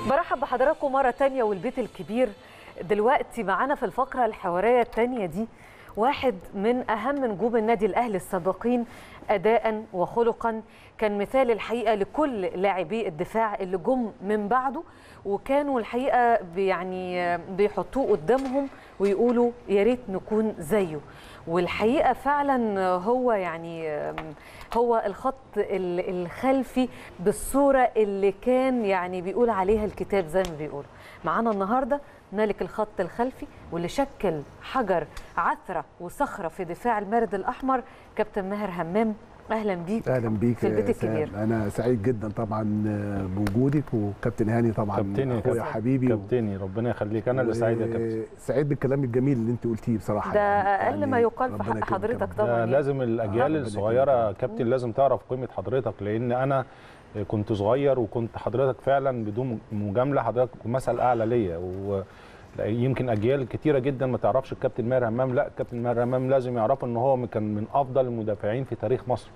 برحب بحضراتكم مرة تانية والبيت الكبير دلوقتي معانا في الفقرة الحوارية التانية دي واحد من أهم نجوم النادي الأهلي السابقين أداء وخلقا كان مثال الحقيقة لكل لاعبي الدفاع اللي جم من بعده وكانوا الحقيقة يعني بيحطوه قدامهم ويقولوا يا ريت نكون زيه والحقيقة فعلا هو يعني هو الخط الخلفي بالصورة اللي كان يعني بيقول عليها الكتاب زي ما بيقول معانا النهاردة ملك الخط الخلفي واللي شكل حجر عثرة وصخرة في دفاع المارد الأحمر كابتن ماهر همام اهلا بيك اهلا بيك في البيت الكبير انا سعيد جدا طبعا بوجودك وكابتن هاني طبعا كابتني اخويا حبيبي كابتني ربنا يخليك انا اللي سعيد يا كابتن سعيد بالكلام الجميل اللي انت قلتيه بصراحه ده يعني اقل ما يقال في حق حضرتك طبعا ده لازم الاجيال الصغيره كابتن لازم تعرف قيمه حضرتك لان انا كنت صغير وكنت حضرتك فعلا بدون مجامله حضرتك مثل اعلى ليا و يمكن اجيال كتيره جدا ما تعرفش الكابتن ماهر همام لا الكابتن ماهر همام لازم يعرفوا ان هو كان من افضل المدافعين في تاريخ مصر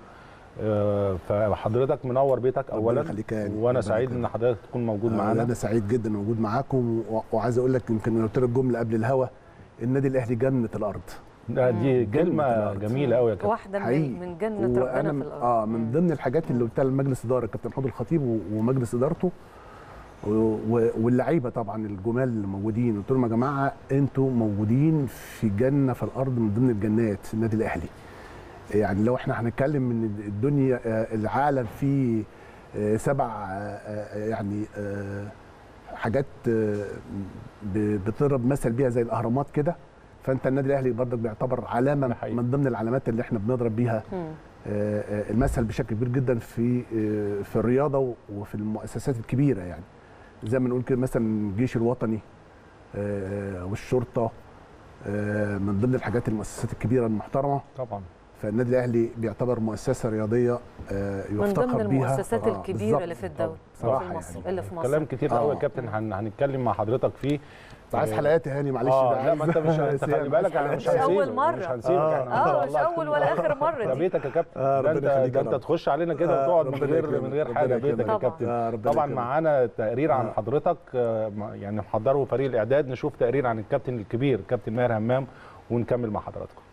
فحضرتك منور بيتك اولا وانا سعيد ان حضرتك تكون موجود معانا انا سعيد جدا موجود معاكم وعايز اقول لك يمكن قلت لك جمله قبل الهوا النادي الاهلي جنه الارض دي كلمه جميله قوي يا كابتن واحده من من جنه ربنا في الارض اه من ضمن الحاجات اللي قلتها لمجلس اداره الكابتن حوض الخطيب ومجلس ادارته واللعيبه طبعا الجمال اللي موجودين قلت لهم يا جماعه انتوا موجودين في جنه في الارض من ضمن الجنات النادي الاهلي يعني لو احنا هنتكلم من الدنيا العالم فيه سبع يعني حاجات بتضرب مثل بيها زي الاهرامات كده فانت النادي الاهلي برضك بيعتبر علامه من ضمن العلامات اللي احنا بنضرب بيها المثل بشكل كبير جدا في في الرياضه وفي المؤسسات الكبيره يعني زي ما نقول كده مثلا الجيش الوطني والشرطه من ضمن الحاجات المؤسسات الكبيره المحترمه طبعا فالنادي الاهلي بيعتبر مؤسسه رياضيه يفتخر بيها من ضمن المؤسسات بيها الكبيره اللي في الدوله صراحه في مصر يعني. اللي في مصر كلام كتير قوي يا كابتن هنتكلم مع حضرتك فيه عايز حلقات يا هاني معلش آه لا ما انت مش انت خلي بالك انا مش مش اول مره مش هنسيبك اه مش اول ولا اخر مره ده دي بيتك يا كابتن آه ده انت ربنا يخليك ده يا انت رب. تخش علينا كده آه وتقعد من ربنا غير يكرمك، من غير ربنا حاجه يكرمك. بيتك يا طبعا. كابتن آه ربنا طبعا يكرمك. معانا تقرير عن آه. حضرتك آه، ما- يعني محضره فريق الاعداد نشوف تقرير عن الكابتن الكبير كابتن ماهر همام ونكمل مع حضراتكم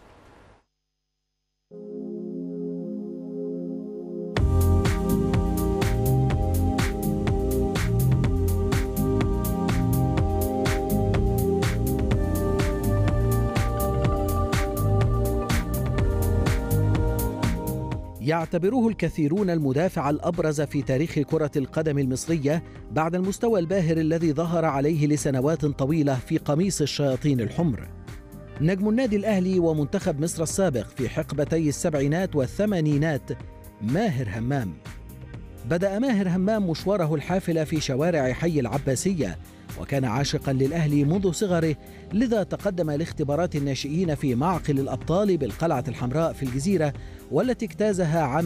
يعتبره الكثيرون المدافع الابرز في تاريخ كره القدم المصريه بعد المستوى الباهر الذي ظهر عليه لسنوات طويله في قميص الشياطين الحمر. نجم النادي الاهلي ومنتخب مصر السابق في حقبتي السبعينات والثمانينات ماهر همام. بدأ ماهر همام مشواره الحافل في شوارع حي العباسيه وكان عاشقا للاهلي منذ صغره لذا تقدم لاختبارات الناشئين في معقل الابطال بالقلعه الحمراء في الجزيره والتي اجتازها عام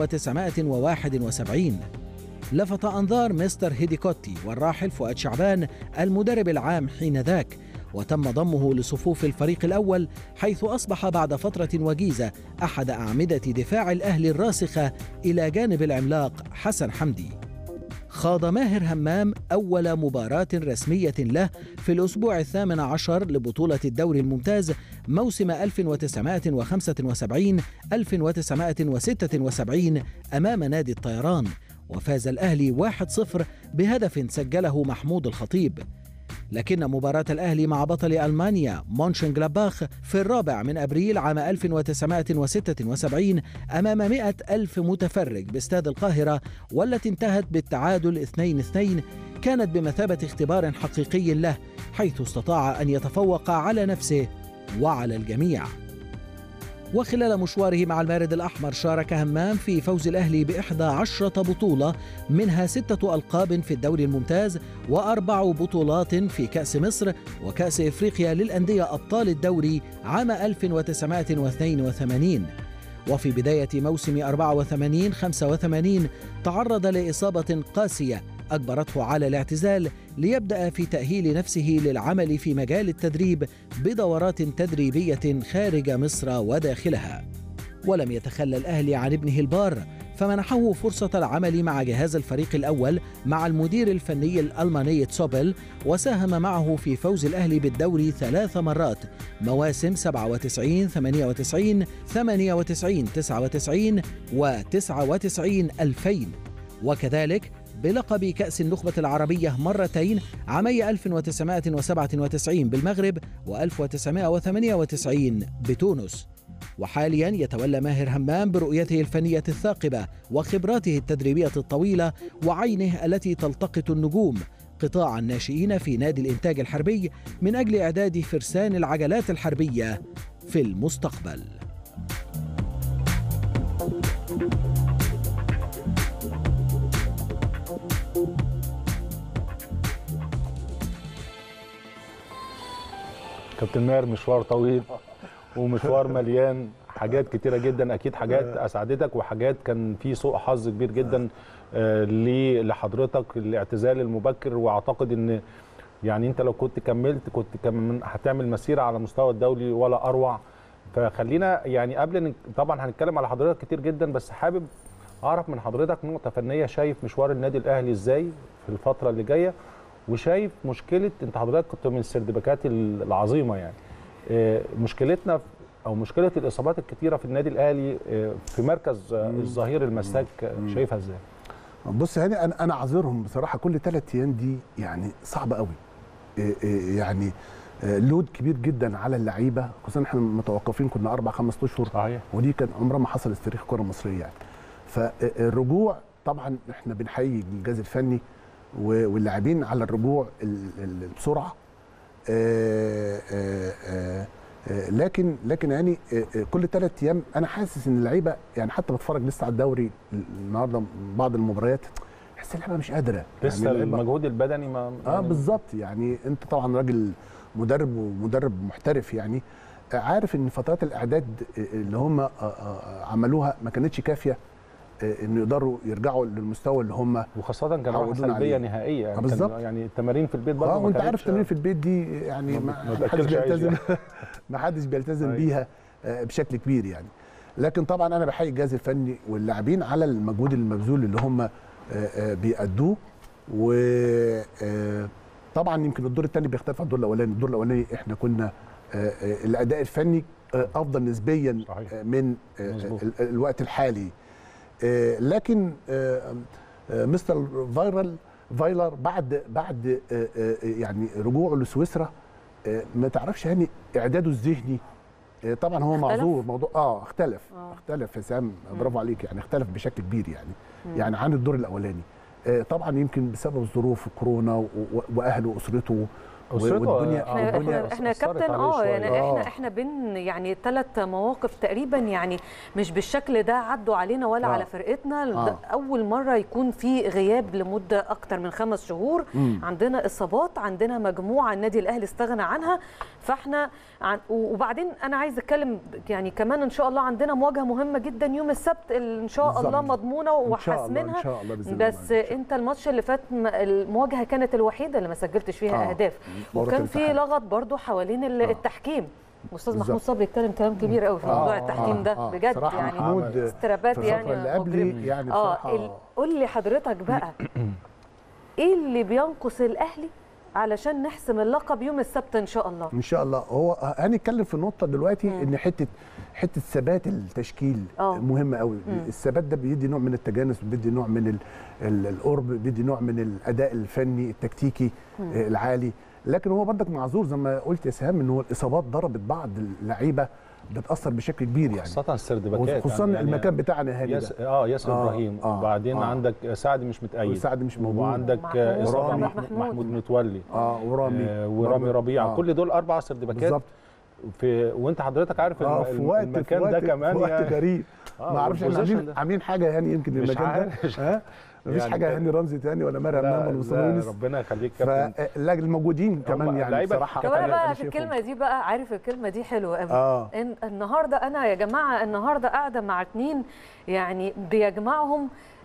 1971 لفت أنظار مستر هيديكوتي والراحل فؤاد شعبان المدرب العام حينذاك وتم ضمه لصفوف الفريق الأول حيث أصبح بعد فترة وجيزة أحد أعمدة دفاع الأهلي الراسخة إلى جانب العملاق حسن حمدي خاض ماهر همام أول مباراة رسمية له في الأسبوع الثامن عشر لبطولة الدوري الممتاز موسم 1975 1976 أمام نادي الطيران وفاز الأهلي 1-0 بهدف سجله محمود الخطيب لكن مباراة الأهلي مع بطل ألمانيا مونشنجلاباخ في الرابع من أبريل عام 1976 أمام مئة ألف متفرج باستاد القاهرة والتي انتهت بالتعادل 2-2 كانت بمثابة اختبار حقيقي له حيث استطاع أن يتفوق على نفسه وعلى الجميع وخلال مشواره مع المارد الأحمر شارك همام في فوز الأهلي بإحدى عشرة بطولة منها ستة ألقاب في الدوري الممتاز وأربع بطولات في كأس مصر وكأس إفريقيا للأندية أبطال الدوري عام 1982 وفي بداية موسم 84 85 تعرض لإصابة قاسية أجبرته على الاعتزال ليبدأ في تأهيل نفسه للعمل في مجال التدريب بدورات تدريبية خارج مصر وداخلها ولم يتخلى الأهلي عن ابنه البار فمنحه فرصة العمل مع جهاز الفريق الأول مع المدير الفني الألماني تسوبل وساهم معه في فوز الأهلي بالدوري ثلاث مرات مواسم 97 98 98 99 و 99 2000 وكذلك بلقب كأس النخبة العربية مرتين عامي 1997 بالمغرب و1998 بتونس وحاليا يتولى ماهر همام برؤيته الفنية الثاقبة وخبراته التدريبية الطويلة وعينه التي تلتقط النجوم قطاع الناشئين في نادي الإنتاج الحربي من أجل إعداد فرسان العجلات الحربية في المستقبل كابتن ماهر مشوار طويل ومشوار مليان حاجات كتيره جدا اكيد حاجات اسعدتك وحاجات كان في سوء حظ كبير جدا آه، ل- لحضرتك الاعتزال المبكر واعتقد ان يعني انت لو كنت كملت كنت كمان هتعمل مسيره على مستوى الدولي ولا اروع فخلينا يعني قبل ن- طبعا هنتكلم على حضرتك كتير جدا بس حابب اعرف من حضرتك نقطه فنيه شايف مشوار النادي الاهلي ازاي في الفتره اللي جايه وشايف مشكله انت حضرتك كنت من السردباكات العظيمه يعني آه، مشكلتنا في- او مشكله الاصابات الكتيره في النادي الاهلي آه، في مركز آه، الظهير المساك آه، شايفها ازاي؟ بص هاني انا انا اعذرهم بصراحه كل ثلاث ايام دي يعني صعبه قوي إيه إيه يعني آه، لود كبير جدا على اللعيبه خصوصا احنا متوقفين كنا اربع خمس اشهر صحيح ودي كان عمرها ما حصلت في تاريخ الكره المصريه يعني فالرجوع طبعا احنا بنحيي الجهاز الفني و- واللاعبين على الرجوع ال- ال- بسرعه آه، آه، آه، آه، لكن لكن يعني آه، آه، كل ثلاث ايام انا حاسس ان اللعيبه يعني حتى بتفرج لسه على الدوري النهارده بعض المباريات احس اللعيبه مش قادره لسه يعني اللعيبة- المجهود البدني ما اه يعني بالظبط يعني انت طبعا راجل مدرب ومدرب محترف يعني آه، عارف ان فترات الاعداد آه، اللي هم آه، آه، عملوها ما كانتش كافيه آه، انه يقدروا يرجعوا للمستوى اللي هم وخاصة كان راحة عودونا سلبية عليه. نهائية يعني, آه، كان بالظبط. يعني التمارين في البيت برضه اه ما وانت عارف كانتش- التمرين في البيت دي يعني ما- ما ما ما حدش بتاكلش عيش بيلتزم يعني. ما حدش بيلتزم أيوة. بيها آه، بشكل كبير يعني لكن طبعا انا بحيي الجهاز الفني واللاعبين على المجهود المبذول اللي هم آه، آه، بيأدوه و آه، طبعا يمكن الدور الثاني بيختلف عن الدور الاولاني الدور الاولاني احنا كنا آه، آه، الاداء الفني آه، افضل نسبيا صحيح. آه، من آه، مظبوط. ال- الوقت الحالي آه، لكن آه، آه، مستر فايرال فايلر بعد بعد آه، آه، يعني رجوعه لسويسرا آه، ما تعرفش يعني اعداده الذهني آه، طبعا هو اختلف؟ معذور موضوع اه اختلف آه. اختلف يا سام برافو عليك يعني اختلف بشكل كبير يعني يعني عن الدور الاولاني آه، طبعا يمكن بسبب ظروف كورونا و- و- واهله واسرته و- أسرته، والدنيا آه، احنا الدنيا احنا احنا أثرت كابتن عليه اه شوية. يعني آه. احنا احنا بين يعني ثلاث مواقف تقريبا يعني مش بالشكل ده عدوا علينا ولا آه. على فرقتنا آه. ده اول مره يكون في غياب لمده اكتر من خمس شهور مم. عندنا اصابات عندنا مجموعه النادي الاهلي استغنى عنها فاحنا عن وبعدين انا عايز اتكلم يعني كمان ان شاء الله عندنا مواجهه مهمه جدا يوم السبت اللي ان شاء بالظبط. الله مضمونه إن شاء الله، وحاسمينها إن شاء الله بإذن الله بس معاك. انت الماتش اللي فات م- المواجهه كانت الوحيده اللي ما سجلتش فيها آه. اهداف مباراة وكان في الاتحاد. لغط برضو حوالين ال- آه. التحكيم استاذ بالظبط. محمود صبري اتكلم كلام كبير قوي في آه، موضوع آه، التحكيم ده آه. بجد صراحة يعني محمود استرابات في الفترة يعني اللي قبلي مجرمة. يعني اه بصراحة ال- قول لي حضرتك بقى ايه اللي بينقص الاهلي علشان نحسم اللقب يوم السبت ان شاء الله ان شاء الله هو هنتكلم في النقطه دلوقتي ان حته حته ثبات التشكيل آه. مهمه قوي الثبات ده بيدي نوع من التجانس بيدي نوع من ال ال القرب بيدي نوع من الاداء الفني التكتيكي آه، العالي لكن هو برضك معذور زي ما قلت يا سهام ان هو الاصابات ضربت بعض اللعيبه بتاثر بشكل كبير يعني خاصة السردباكات خصوصا يعني- المكان بتاعنا هاني ياس... ده اه ياسر آه، ابراهيم آه، وبعدين آه. عندك سعد مش متأيد وسعد مش موجود وعندك محمود آه، إصابة ورامي. محمود, محمود. محمود متولي اه ورامي آه ورامي برضه. ربيعه آه. كل دول اربع سردباكات بالظبط في وانت حضرتك عارف اه الم- في وقت المكان في ده وقت كمان في وقت يعني غريب آه، ما اعرفش احنا والبوزيشن عاملين ده. عاملين حاجه يعني يمكن مش للمكان عارف. ده ها مفيش يعني حاجه كده. هاني رمزي تاني ولا مريم لا, نعمل ولا لا يونس ربنا يخليك كابتن فلا الموجودين كمان يعني اللعيبة بصراحه طب انا أنا بقى في شايفهم. الكلمه دي بقى عارف الكلمه دي حلوه قوي اه إن النهارده انا يا جماعه النهارده قاعده مع اتنين يعني بيجمعهم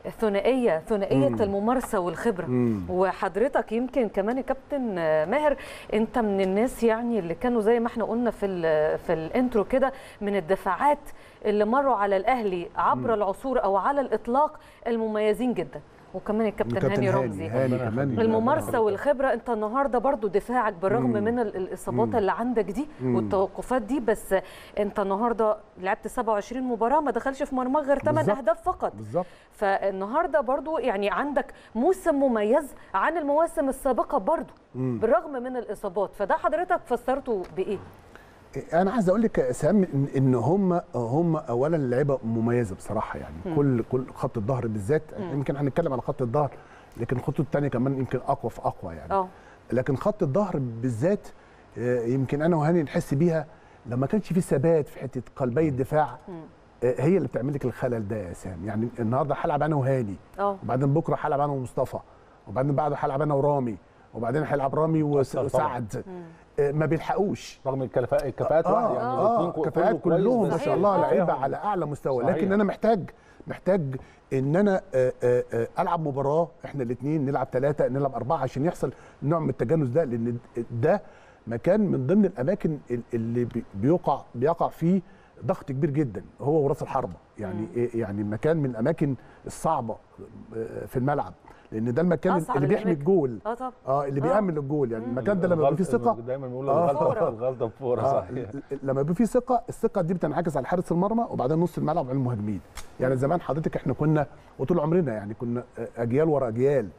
ثنائيه ثنائيه مم. الممارسه والخبره مم. وحضرتك يمكن كمان يا كابتن ماهر انت من الناس يعني اللي كانوا زي ما احنا قلنا في ال- في الانترو كده من الدفاعات اللي مروا على الاهلي عبر العصور او على الاطلاق المميزين جدا وكمان الكابتن هاني رمزي هاني ربنا كمان يخليك. الممارسه والخبره انت النهارده برضو دفاعك بالرغم مم. من ال- الاصابات مم. اللي عندك دي مم. والتوقفات دي بس انت النهارده لعبت 27 مباراه ما دخلش في مرمى غير 8 بالظبط. اهداف فقط بالظبط فالنهارده برضو يعني عندك موسم مميز عن المواسم السابقه برضو مم. بالرغم من الاصابات فده حضرتك فسرته بايه انا عايز اقول لك يا سام ان ان هم هم اولا لعيبه مميزه بصراحه يعني مم. كل كل خط الظهر بالذات مم. يمكن هنتكلم على خط الظهر لكن الخطوط الثانيه كمان يمكن اقوى في اقوى يعني اه لكن خط الظهر بالذات آه، يمكن انا وهاني نحس بيها لما كانش في ثبات في حته قلبي الدفاع مم. آه، هي اللي بتعمل لك الخلل ده يا سام يعني النهارده هلعب انا وهاني اه وبعدين بكره هلعب انا ومصطفى وبعدين بعده هلعب انا ورامي وبعدين هيلعب رامي وس- أثر طبعاً. وسعد مم. آه، ما بيلحقوش رغم الكفاءات الكفاءات اه واحده يعني اه الاتنين كو- كفاءات كله كويس، كلهم ما بس شاء الله صحيح. لعيبه فيهم. على اعلى مستوى صحيح. لكن انا محتاج محتاج ان انا آه، آه، آه، العب مباراه احنا الاثنين نلعب ثلاثه نلعب اربعه عشان يحصل نوع من التجانس ده لان ده مكان من ضمن الاماكن ال- اللي بي- بيقع بيقع فيه ضغط كبير جدا هو وراس الحربه يعني إيه- يعني مكان من الاماكن الصعبه آه، في الملعب لان ده المكان أصعب اللي بيحمي الأماكن. الجول اه طبعا اه اللي آه. بيأمن الجول يعني المكان ده لما يبقى فيه الغلط- ثقه دايما بنقول آه. الغلطه فورة. الغلطه بفوره آه صحيح ل- لما يبقى في ثقه الثقه دي بتنعكس على حارس المرمى وبعدين نص الملعب على المهاجمين يعني زمان حضرتك احنا كنا وطول عمرنا يعني كنا آه، اجيال ورا اجيال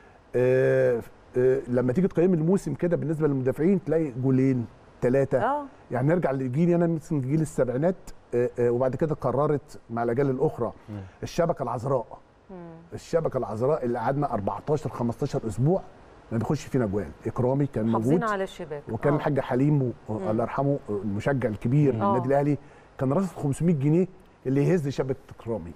آه، آه، لما تيجي تقيم الموسم كده بالنسبه للمدافعين تلاقي جولين ثلاثه اه يعني نرجع لجيلي انا مثل جيل السبعينات آه، آه، وبعد كده قررت مع الاجيال الاخرى مم. الشبكه العذراء مم. الشبكه العذراء اللي قعدنا 14 15 اسبوع ما بيخش فينا جوال اكرامي كان محافظين موجود على الشباك وكان آه. الحاج حليم و- مم. الله يرحمه المشجع الكبير آه. النادي الاهلي كان رصد 500 جنيه اللي يهز شبكه اكرامي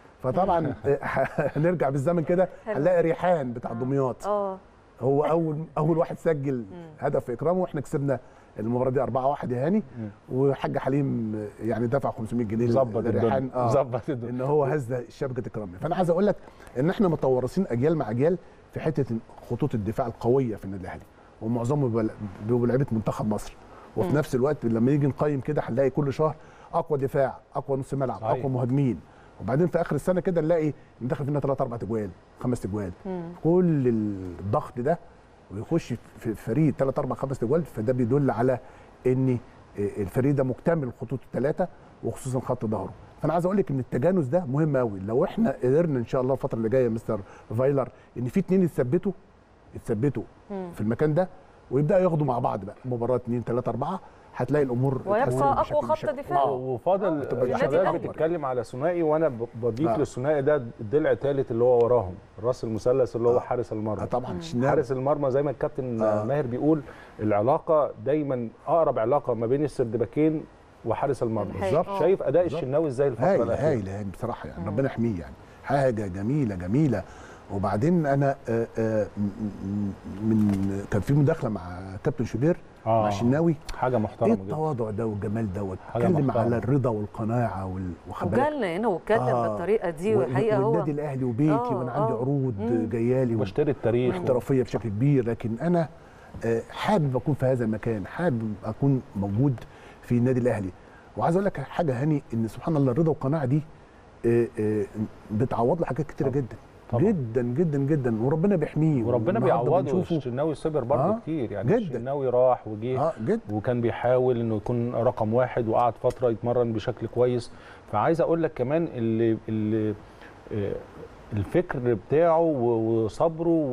فطبعا هنرجع بالزمن كده حلو. هنلاقي ريحان بتاع دمياط اه هو اول اول واحد سجل مم. هدف في اكرامه واحنا كسبنا المباراه دي 4 1 يا هاني مم. وحاج حليم يعني دفع 500 جنيه ظبط لريحان الدنيا ظبط الدنيا ان هو هز شبكه اكرامي فانا عايز اقول لك ان احنا متورثين اجيال مع اجيال في حته خطوط الدفاع القويه في النادي الاهلي ومعظمهم بيبقى- بيبقوا لعيبه منتخب مصر وفي مم. نفس الوقت لما نيجي نقيم كده هنلاقي كل شهر اقوى دفاع اقوى نص ملعب صحيح. اقوى مهاجمين وبعدين في اخر السنه كده نلاقي دخل فينا ثلاث اربع اجوال خمس اجوال مم. كل الضغط ده ويخش في فريق ثلاث اربع خمس اجوال فده بيدل على ان الفريق ده مكتمل الخطوط الثلاثه وخصوصا خط ظهره فانا عايز اقول لك ان التجانس ده مهم قوي لو احنا قدرنا ان شاء الله الفتره اللي جايه يا مستر فايلر ان في اتنين يتثبتوا يتثبتوا مم. في المكان ده ويبداوا ياخدوا مع بعض بقى مباراه اتنين ثلاثه اربعه هتلاقي الامور ويبقى اتحسنت اقوى بشكل- خط بشكل- دفاع آه، وفاضل تبقى النادي حضرتك الأهلي. بتتكلم على ثنائي وانا ب- بضيف آه. للثنائي ده الضلع الثالث اللي هو وراهم راس المثلث اللي هو آه. حارس آه المرمى طبعا مم. الشناوي حارس المرمى زي ما الكابتن آه. ماهر بيقول العلاقه دايما اقرب علاقه ما بين السردباكين وحارس المرمى الحقيقة. بالظبط. شايف اداء بالظبط. الشناوي ازاي الفتره هايل الاخيره هايل هايل بصراحه يعني مم. ربنا يحميه يعني حاجه جميله جميله وبعدين انا آه، آه، م- م- من كان في مداخله مع كابتن شوبير آه. مع الشناوي حاجه ايه محترمه جدا التواضع ده والجمال دوت حاجة اتكلم محترمة. على الرضا والقناعه وال- واخد بالك؟ وجالنا هنا واتكلم آه. بالطريقه دي و- والحقيقه هو والنادي الاهلي وبيتي آه، وانا عندي آه. عروض مم. جايالي واشتري التاريخ احترافيه بشكل كبير لكن انا آه، حابب اكون في هذا المكان حابب اكون موجود في النادي الاهلي وعايز اقول لك حاجه هاني ان سبحان الله الرضا والقناعه دي آه، آه، بتعوض له حاجات كتيره طبعاً. جدا طبعاً. جدا جدا جدا وربنا بيحميه وربنا والنهاردة بيعوضه بنشوفه- الشناوي صبر برضه آه، كتير يعني جداً. الشناوي راح وجه اه جدا وكان بيحاول انه يكون رقم واحد وقعد فتره يتمرن بشكل كويس فعايز اقول لك كمان اللي اللي آه، الفكر بتاعه و- وصبره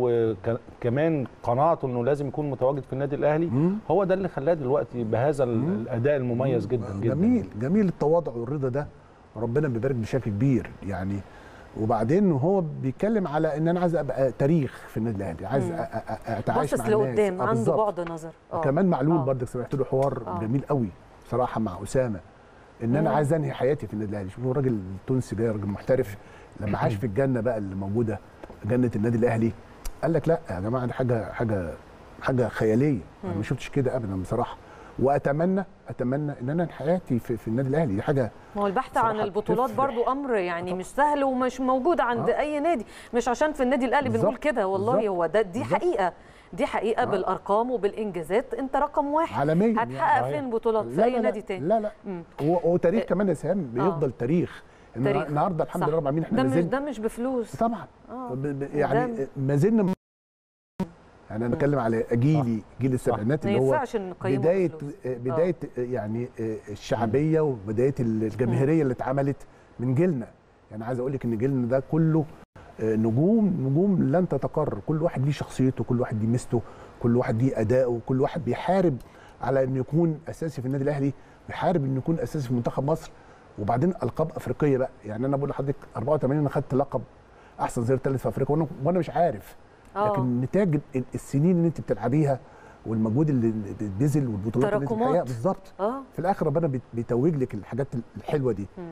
وكمان قناعته انه لازم يكون متواجد في النادي الاهلي مم. هو ده اللي خلاه دلوقتي بهذا ال- مم. الاداء المميز جدا جدا جميل جميل التواضع والرضا ده ربنا بيبارك بشكل كبير يعني وبعدين هو بيتكلم على ان انا عايز ابقى تاريخ في النادي الاهلي عايز مم. أ- أ- أ- اتعايش باصص مع الناس لقدام آه، عنده بالظبط. بعد نظر اه كمان معلول آه. برضك سمعت له حوار آه. جميل قوي بصراحه مع اسامه ان انا مم. عايز انهي حياتي في النادي الاهلي شوف هو راجل تونسي جاي راجل محترف لما عاش في الجنه بقى اللي موجوده جنه النادي الاهلي قال لك لا يا جماعه دي حاجه حاجه حاجه خياليه انا مم. ما شفتش كده ابدا بصراحه واتمنى اتمنى ان انا حياتي في, في النادي الاهلي دي حاجه ما هو البحث عن صراحة البطولات تفرح. برضو امر يعني مش سهل ومش موجود عند آه. اي نادي مش عشان في النادي الاهلي بنقول بالظبط. كده والله بالظبط. هو ده دي بالظبط. حقيقه دي حقيقه آه. بالارقام وبالانجازات انت رقم واحد عالميا هتحقق صحيح. فين بطولات في لا اي لا نادي لا تاني لا لا مم. هو تاريخ إيه. كمان يا سهام بيفضل تاريخ إن تاريخ. النهارده الحمد صح. لله رب العالمين احنا ده ما مش زلنا ده مش بفلوس طبعا آه. ب- ب- وده- يعني ما زلنا يعني انا بتكلم على جيلي جيل السبعينات ما اللي هو ينفعش نقيمه بدايه بفلوس. بدايه يعني الشعبيه وبدايه الجماهيريه اللي اتعملت من جيلنا يعني عايز اقول لك ان جيلنا ده كله نجوم نجوم لن تتكرر كل واحد ليه شخصيته كل واحد ليه ميزته كل واحد ليه اداؤه كل واحد بيحارب على انه يكون اساسي في النادي الاهلي بيحارب انه يكون اساسي في منتخب مصر وبعدين القاب افريقيه بقى يعني انا بقول لحضرتك 84 انا خدت لقب احسن ظهير ثالث في افريقيا وانا وانا مش عارف آه. لكن نتاج ال- السنين اللي انت بتلعبيها والمجهود اللي اللي بيتبذل والبطولات اللي انت تراكمات. بتحققها بالظبط اه في الاخر ربنا بيت- بيتوج لك الحاجات الحلوه دي مم.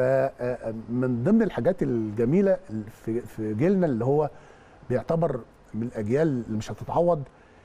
فمن ضمن الحاجات الجميله في في جيلنا اللي هو بيعتبر من الاجيال اللي مش هتتعوض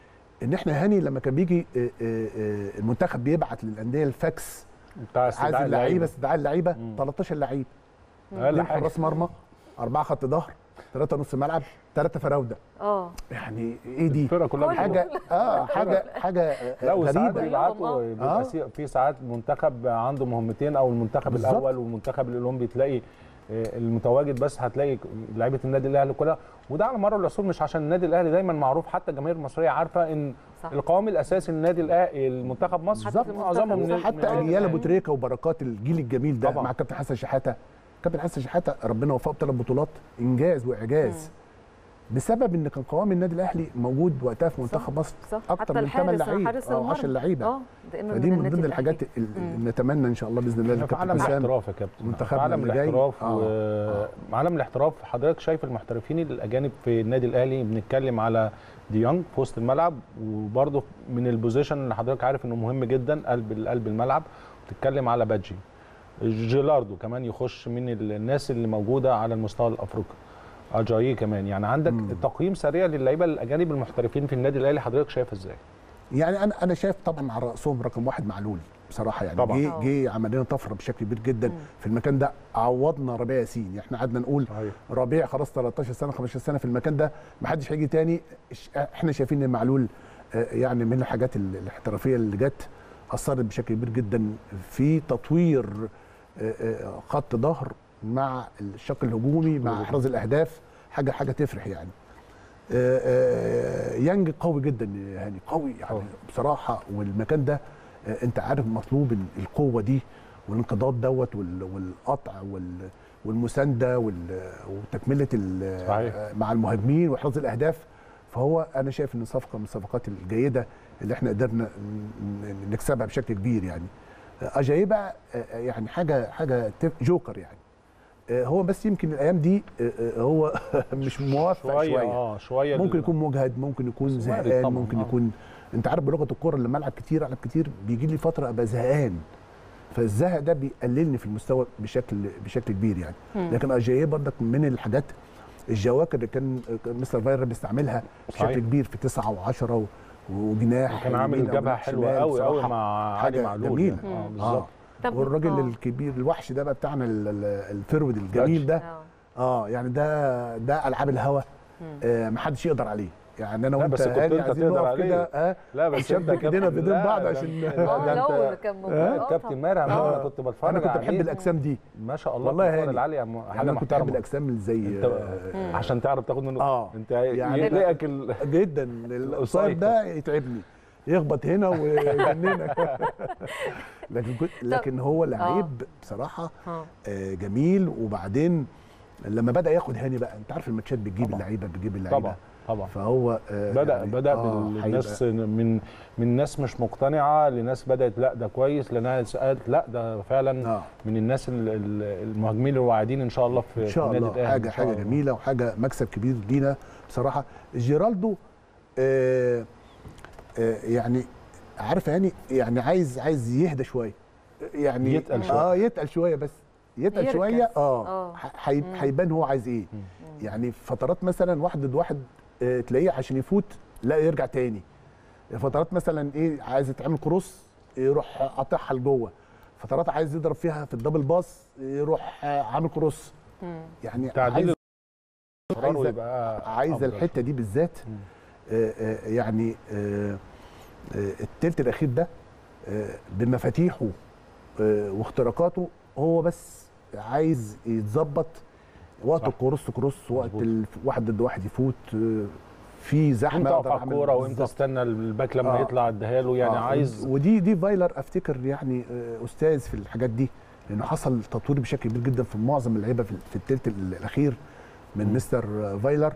ان احنا هاني لما كان بيجي آه، آه، آه، المنتخب بيبعت للانديه الفاكس بتاع عايز استدعاء اللعيبه استدعاء اللعيبه مم. 13 لعيب اقل اثنين حاجه حراس مرمى اربعه خط ظهر ثلاثه نص ملعب ثلاثه فراوده اه يعني ايه دي الفرقه كلها كله. بتروح. حاجه اه حاجه حاجه آه، لا وساعات غريبه بيبعتوا آه. بيبقى آه. سي- في ساعات منتخب عنده مهمتين او المنتخب بالظبط. الاول والمنتخب الاولمبي تلاقي آه، المتواجد بس هتلاقي لعيبه النادي الاهلي كلها وده على مر العصور مش عشان النادي الاهلي دايما معروف حتى الجماهير المصريه عارفه ان صح. القوام الاساسي للنادي الاهلي المنتحب مصر حتى في معظمهم من المنتخب. من حتى النادي اجيال الأهلي. ابو تريكه وبركات الجيل الجميل ده طبعاً. مع كابتن حسن شحاته كابتن حسن شحاته ربنا وفقه بثلاث بطولات انجاز واعجاز بسبب ان كان قوام النادي الاهلي موجود وقتها في منتخب مصر صح اكتر حتى من 8 الحارس لعيب حارس او 10 المرمى. لعيبه اه دائما فدي من النادي ضمن الأهلي. الحاجات اللي نتمنى ان شاء الله باذن الله احنا في الكابتن عالم حسام الاحتراف يا كابتن منتخبنا في عالم اللي جاي. الاحتراف آه. وعالم الاحتراف حضرتك شايف المحترفين الاجانب في النادي الاهلي بنتكلم على ديانج في وسط الملعب وبرضه من البوزيشن اللي حضرتك عارف انه مهم جدا قلب قلب الملعب بتتكلم على بادجي جيلاردو كمان يخش من الناس اللي موجوده على المستوى الافريقي اجايي كمان يعني عندك مم. تقييم سريع للعيبه الاجانب المحترفين في النادي الاهلي حضرتك شايف ازاي؟ يعني انا انا شايف طبعا على راسهم رقم واحد معلول بصراحه يعني طبعاً. جه آه. جه عمل لنا طفره بشكل كبير جدا في المكان ده عوضنا ربيع ياسين احنا قعدنا نقول صحيح ربيع خلاص 13 سنه 15 سنه في المكان ده ما حدش هيجي تاني إش- احنا شايفين ان معلول آه، يعني من الحاجات ال- الاحترافيه اللي جت اثرت بشكل كبير جدا في تطوير آه، آه، خط ظهر مع الشق الهجومي مع احراز الاهداف حاجه حاجه تفرح يعني آه، آه، يانج قوي جدا يا هاني قوي يعني قوي. بصراحه والمكان ده آه، انت عارف مطلوب ال- القوه دي والانقضاض دوت وال- والقطع وال- والمسانده وال- وتكمله ال- صحيح. آه، مع المهاجمين واحراز الاهداف فهو انا شايف ان صفقه من الصفقات الجيده اللي احنا قدرنا ن- نكسبها بشكل كبير يعني آه، اجاي بقى آه، يعني حاجه حاجه تف- جوكر يعني آه، هو بس يمكن الايام دي آه، آه، هو مش موفق شويه شويه اه شويه ممكن ال- يكون مجهد ممكن يكون بس وارد زهقان طبعاً، ممكن آه. يكون انت عارف بلغه الكوره لما العب كتير العب كتير بيجي لي فتره ابقى زهقان فالزهق ده بيقللني في المستوى بشكل بشكل كبير يعني مم. لكن اجاييه برضك من الحاجات الجواكر اللي كان كان مستر فايرا بيستعملها صحيح. بشكل كبير في تسعة و10 وجناح كان عامل يمين أو جبهه جناح حلوه شمال قوي قوي بصراحة مع علي حاجة معلول جميلة. يعني. اه مم. بالظبط طب والراجل آه. الكبير الوحش ده بقى بتاعنا ال- ال- الفرود الجميل ده آه. اه يعني ده ده العاب الهوا مم. آه محدش يقدر عليه يعني انا لا، وانت بس كنت هاني انت عايزين تقدر نقف عليه. كده اه لا بس نشبك انت ايدينا كابتن- بايدين لا، بعض ده عشان انت- اه ده لو انت اللي كان موجود لا، آه الكابتن طبعاً. ماهر انا آه. كنت بتفرج انا كنت بحب عليه. الاجسام دي ما شاء الله والله في الكرة هاني. العاليه يعني حاجه انا كنت بحب محترمه الاجسام اللي زي انت آه، عشان تعرف تاخد منه اه انت يعني يضايقك ال... جدا القصير ده يتعبني يخبط هنا ويجننك لكن كنت لكن هو لعيب بصراحه آه. آه، جميل وبعدين لما بدا ياخد هاني بقى انت عارف الماتشات بتجيب طبعا. اللعيبه بتجيب اللعيبه طبعا طبعا فهو آه، بدا يعني بدا آه، بالناس هيبقى- من من ناس مش مقتنعه لناس بدات لا ده كويس لناس قالت لا ده فعلا اه من الناس ال- ال- المهاجمين الواعدين ان شاء الله في ان في شاء النادي الله الأهلي حاجه إن شاء حاجه الله. جميله وحاجه مكسب كبير لينا بصراحه جيرالدو آه آه يعني عارف يعني يعني عايز عايز يهدى شويه يعني يتقل شوية. اه يتقل شويه بس يتقل يركز. شويه اه آه. ح- هي- هيبان هو عايز ايه يعني فترات مثلا واحد ضد واحد آه تلاقيه عشان يفوت لا يرجع تاني فترات مثلا ايه عايز يتعمل كروس يروح قاطعها لجوه فترات عايز يضرب فيها في الدبل باص يروح عامل كروس يعني تعديل عايز قراره عايزة- يبقى عايزه أفضل. الحته دي بالذات آه، آه، يعني آه، آه، التلت الاخير ده آه، بمفاتيحه آه، واختراقاته هو بس عايز يتظبط وقت صح. الكروس كروس وقت مظبوط. ال- واحد ضد واحد يفوت آه، في زحمه امتى اقف أقدر على أعمل الكوره وامتى بالظبط. استنى الباك لما آه. يطلع اديها له يعني آه، عايز ودي دي فايلر افتكر يعني آه، استاذ في الحاجات دي لانه حصل تطوير بشكل كبير جدا في معظم اللعيبه في في الثلث الاخير من مم. مستر فايلر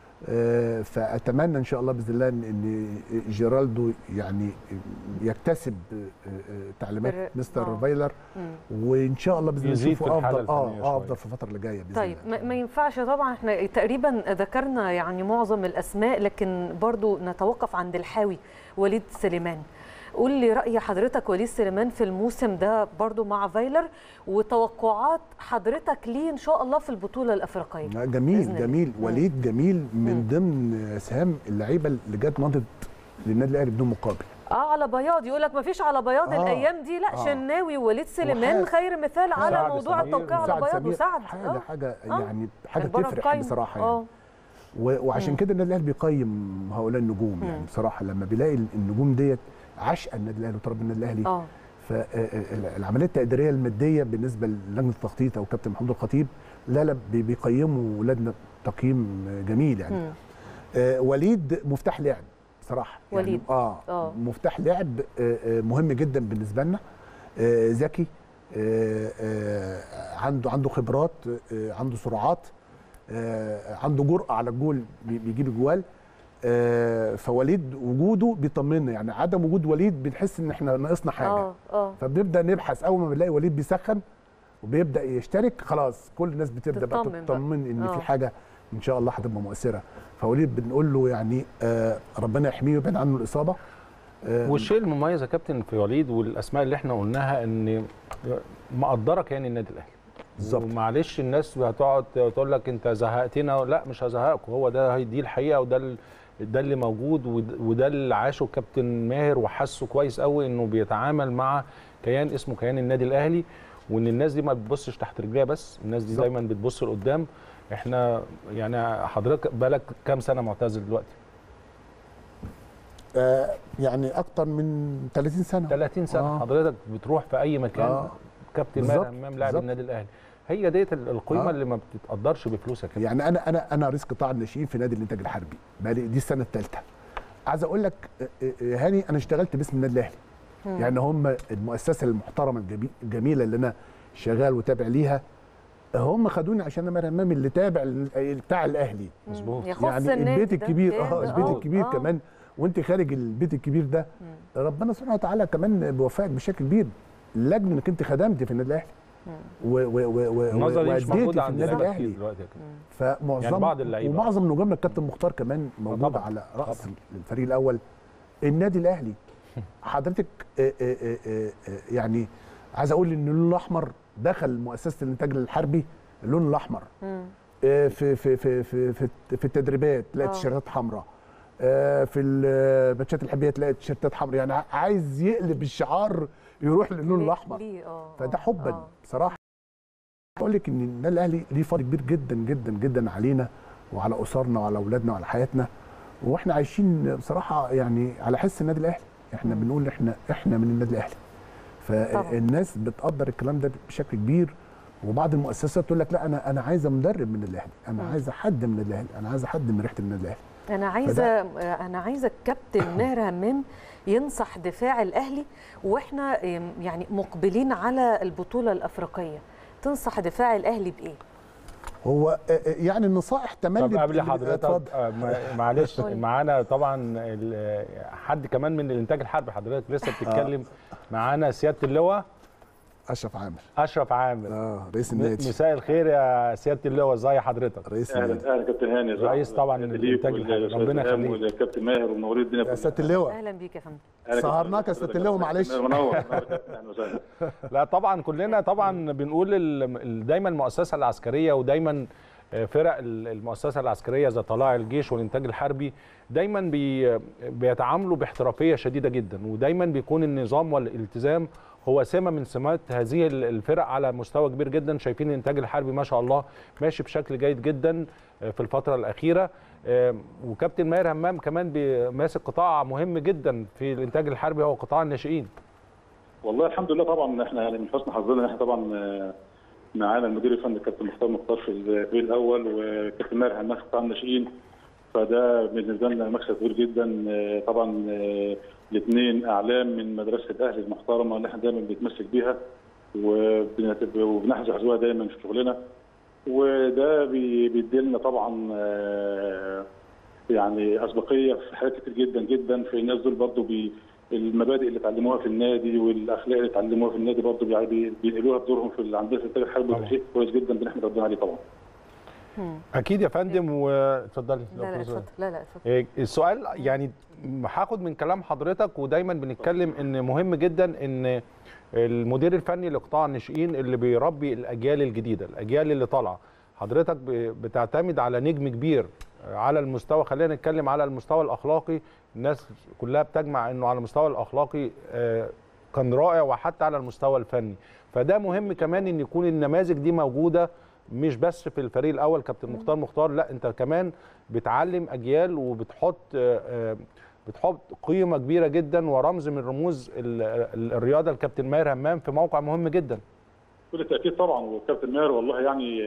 آه، فاتمنى ان شاء الله باذن الله ان إن جيرالدو يعني يكتسب آه، آه، تعليمات بر- مستر آه. فايلر مم. وان شاء الله باذن الله يزيد في نشوفه الحالة افضل اه الفنية اه شوية. افضل في الفتره اللي جايه باذن طيب الله ما, ما ينفعش طبعا احنا تقريبا ذكرنا يعني معظم الاسماء لكن برضو نتوقف عند الحاوي وليد سليمان قول لي راي حضرتك وليد سليمان في الموسم ده برضو مع فايلر وتوقعات حضرتك ليه ان شاء الله في البطوله الافريقيه لا، بإذن جميل الله. جميل مم. وليد جميل من مم. ضمن سهام اللعيبه اللي جت مضت للنادي الاهلي بدون مقابل اه على بياض يقول لك ما فيش على بياض آه. الايام دي لا آه. شناوي ووليد سليمان وحاج- خير مثال على سعد موضوع سمير التوقيع على وسعد بياض سمير. وسعد حاجه آه. حاجه آه. يعني حاجه كان بره تفرح القايمة. بصراحه آه. يعني و- وعشان مم. كده النادي الاهلي بيقيم هؤلاء النجوم يعني مم. بصراحه لما بيلاقي النجوم ديت عشق النادي الاهلي وتربي النادي الاهلي اه فالعمليه التقديريه الماديه بالنسبه للجنه التخطيط او كابتن محمود الخطيب لا لا بي- بيقيموا ولادنا تقييم جميل يعني مم. آه وليد مفتاح لعب صراحه وليد. يعني اه, آه. مفتاح لعب آه آه مهم جدا بالنسبه لنا آه ذكي آه آه عنده عنده خبرات آه عنده سرعات آه عنده جرأة على الجول بي- بيجيب الجوال آه فوليد وجوده بيطمنا يعني عدم وجود وليد بنحس ان احنا ناقصنا حاجه اه اه فبنبدا نبحث اول ما بنلاقي وليد بيسخن وبيبدا يشترك خلاص كل الناس بتبدا بقى تطمن بقى. تطمن ان آه. في حاجه ان شاء الله هتبقى مؤثره فوليد بنقول له يعني آه ربنا يحميه ويبعد عنه الاصابه آه والشيء المميز يا كابتن في وليد والاسماء اللي احنا قلناها ان مقدرك يعني النادي الاهلي بالظبط. ومعلش الناس هتقعد تقول لك انت زهقتنا لا مش هزهقك هو ده هي- دي الحقيقه وده ال- ده اللي موجود ود- وده اللي عاشه الكابتن ماهر وحسه كويس قوي انه بيتعامل مع كيان اسمه كيان النادي الاهلي وان الناس دي ما بتبصش تحت رجليها بس الناس دي بالظبط. دايما بتبص لقدام احنا يعني حضرتك بالك كام سنه معتزل دلوقتي آه يعني اكتر من 30 سنه 30 سنه آه. آه. حضرتك بتروح في اي مكان آه. آه. كابتن بالظبط، ماهر همام لاعب بالظبط. النادي الاهلي هي ديت ال- القيمه آه. آه. اللي ما بتتقدرش بفلوس يا كابتن يعني انا انا انا رئيس قطاع الناشئين في نادي الانتاج الحربي بقالي دي السنه الثالثه عايز اقول لك آه، آه، هاني انا اشتغلت باسم النادي الاهلي يعني هم المؤسسه المحترمه الجبي- الجميله اللي انا شغال وتابع ليها هم خدوني عشان انا همام اللي تابع ال- بتاع الاهلي مظبوط يخص يعني النادي البيت ده. الكبير كان- اه البيت آه، الكبير آه. كمان وانت خارج البيت الكبير ده ربنا سبحانه وتعالى كمان بيوفقك بشكل كبير لاجل انك انت خدمت في النادي الاهلي و و و و النظره دي مش وأديتي موجوده في عند النادي لعيبه كتير الاهلي دلوقتي يا كابتن فمعظم يعني بعض اللعيبة. ومعظم نجومنا الكابتن مختار كمان موجود طبعاً. على راس طبعاً. الفريق الاول النادي الاهلي حضرتك آه، آه، آه، آه، آه، يعني عايز اقول ان اللون الاحمر دخل مؤسسه الانتاج الحربي اللون الاحمر مم. آه، في في في في في, في التدريبات لقيت آه. تيشيرتات حمراء آه، في الماتشات الحبيه تلاقي تيشيرتات حمراء يعني عايز يقلب الشعار يروح للون ليه- الاحمر ليه اه فده آه، حبا آه. بصراحه اقول لك ان النادي الاهلي ليه فضل كبير جدا جدا جدا علينا وعلى اسرنا وعلى اولادنا وعلى حياتنا واحنا عايشين بصراحه يعني على حس النادي الاهلي احنا مم. بنقول احنا احنا من النادي الاهلي فالناس بتقدر الكلام ده بشكل كبير وبعض المؤسسات تقول لك لا انا انا عايزه مدرب من الاهلي انا مم. عايزه حد من الاهلي انا عايزه حد من ريحه النادي الاهلي انا عايزه انا عايزه الكابتن ماهر همام ينصح دفاع الاهلي واحنا آم، يعني مقبلين على البطوله الافريقيه تنصح دفاع الاهلي بايه هو آه، آه، يعني النصائح تملي طب قبل اتفضل. حضرتك آه، ما- معلش قول. معانا طبعا ال- حد كمان من الانتاج الحربي حضرتك لسه بتتكلم معانا سياده اللواء اشرف عامر اشرف عامر اه رئيس م- النادي مساء الخير يا سياده اللواء ازي حضرتك رئيس النادي اهلا اهلا كابتن هاني رئيس طبعا ليك الإنتاج وال- الحربي. والأستاذ ربنا إلهام يخليك. والكابتن ماهر ومنورين الدنيا يا كلها. سياده اللواء اهلا بيك يا فندم أهلا كابتن. سهرناك يا سيادة اللواء، معلش. منور منور كابتن. اهلا وسهلا لا طبعا كلنا طبعا بنقول ال- ال- دايما المؤسسه العسكريه ودايما فرق المؤسسه العسكريه زي طلائع الجيش والانتاج الحربي دايما بي بيتعاملوا باحترافيه شديده جدا ودايما بيكون النظام والالتزام هو سمه من سمات هذه الفرق على مستوى كبير جدا شايفين الانتاج الحربي ما شاء الله ماشي بشكل جيد جدا في الفتره الاخيره وكابتن ماهر همام كمان ماسك قطاع مهم جدا في الانتاج الحربي هو قطاع الناشئين والله الحمد لله طبعا احنا يعني من حسن حظنا ان احنا طبعا معانا المدير الفني الكابتن مختار مختار في الفريق الاول وكابتن ماهر همام في قطاع الناشئين فده بالنسبه لنا مكسب كبير جدا طبعا الاثنين اعلام من مدرسه الاهلي المحترمه اللي احنا دايما بنتمسك بيها وبنحذو حذوها دايما في شغلنا وده بيدي لنا طبعا يعني اسبقيه في حاجات كتير جدا جدا في الناس دول برضه بي المبادئ اللي اتعلموها في النادي والاخلاق اللي اتعلموها في النادي برضه بينقلوها بدورهم في عندنا في الانتاج الحربي وده شيء كويس جدا بنحمد ربنا عليه طبعا. اكيد يا فندم واتفضلي لا لا اتفضل لا لا اتفضل السؤال يعني هاخد من كلام حضرتك ودايما بنتكلم ان مهم جدا ان المدير الفني لقطاع الناشئين اللي بيربي الاجيال الجديده الاجيال اللي طالعه حضرتك بتعتمد على نجم كبير على المستوى خلينا نتكلم على المستوى الاخلاقي الناس كلها بتجمع انه على المستوى الاخلاقي كان رائع وحتى على المستوى الفني فده مهم كمان ان يكون النماذج دي موجوده مش بس في الفريق الاول كابتن مختار مختار لا انت كمان بتعلم اجيال وبتحط بتحط قيمه كبيره جدا ورمز من رموز الرياضه الكابتن ماهر همام في موقع مهم جدا بكل تاكيد طبعا والكابتن ماهر والله يعني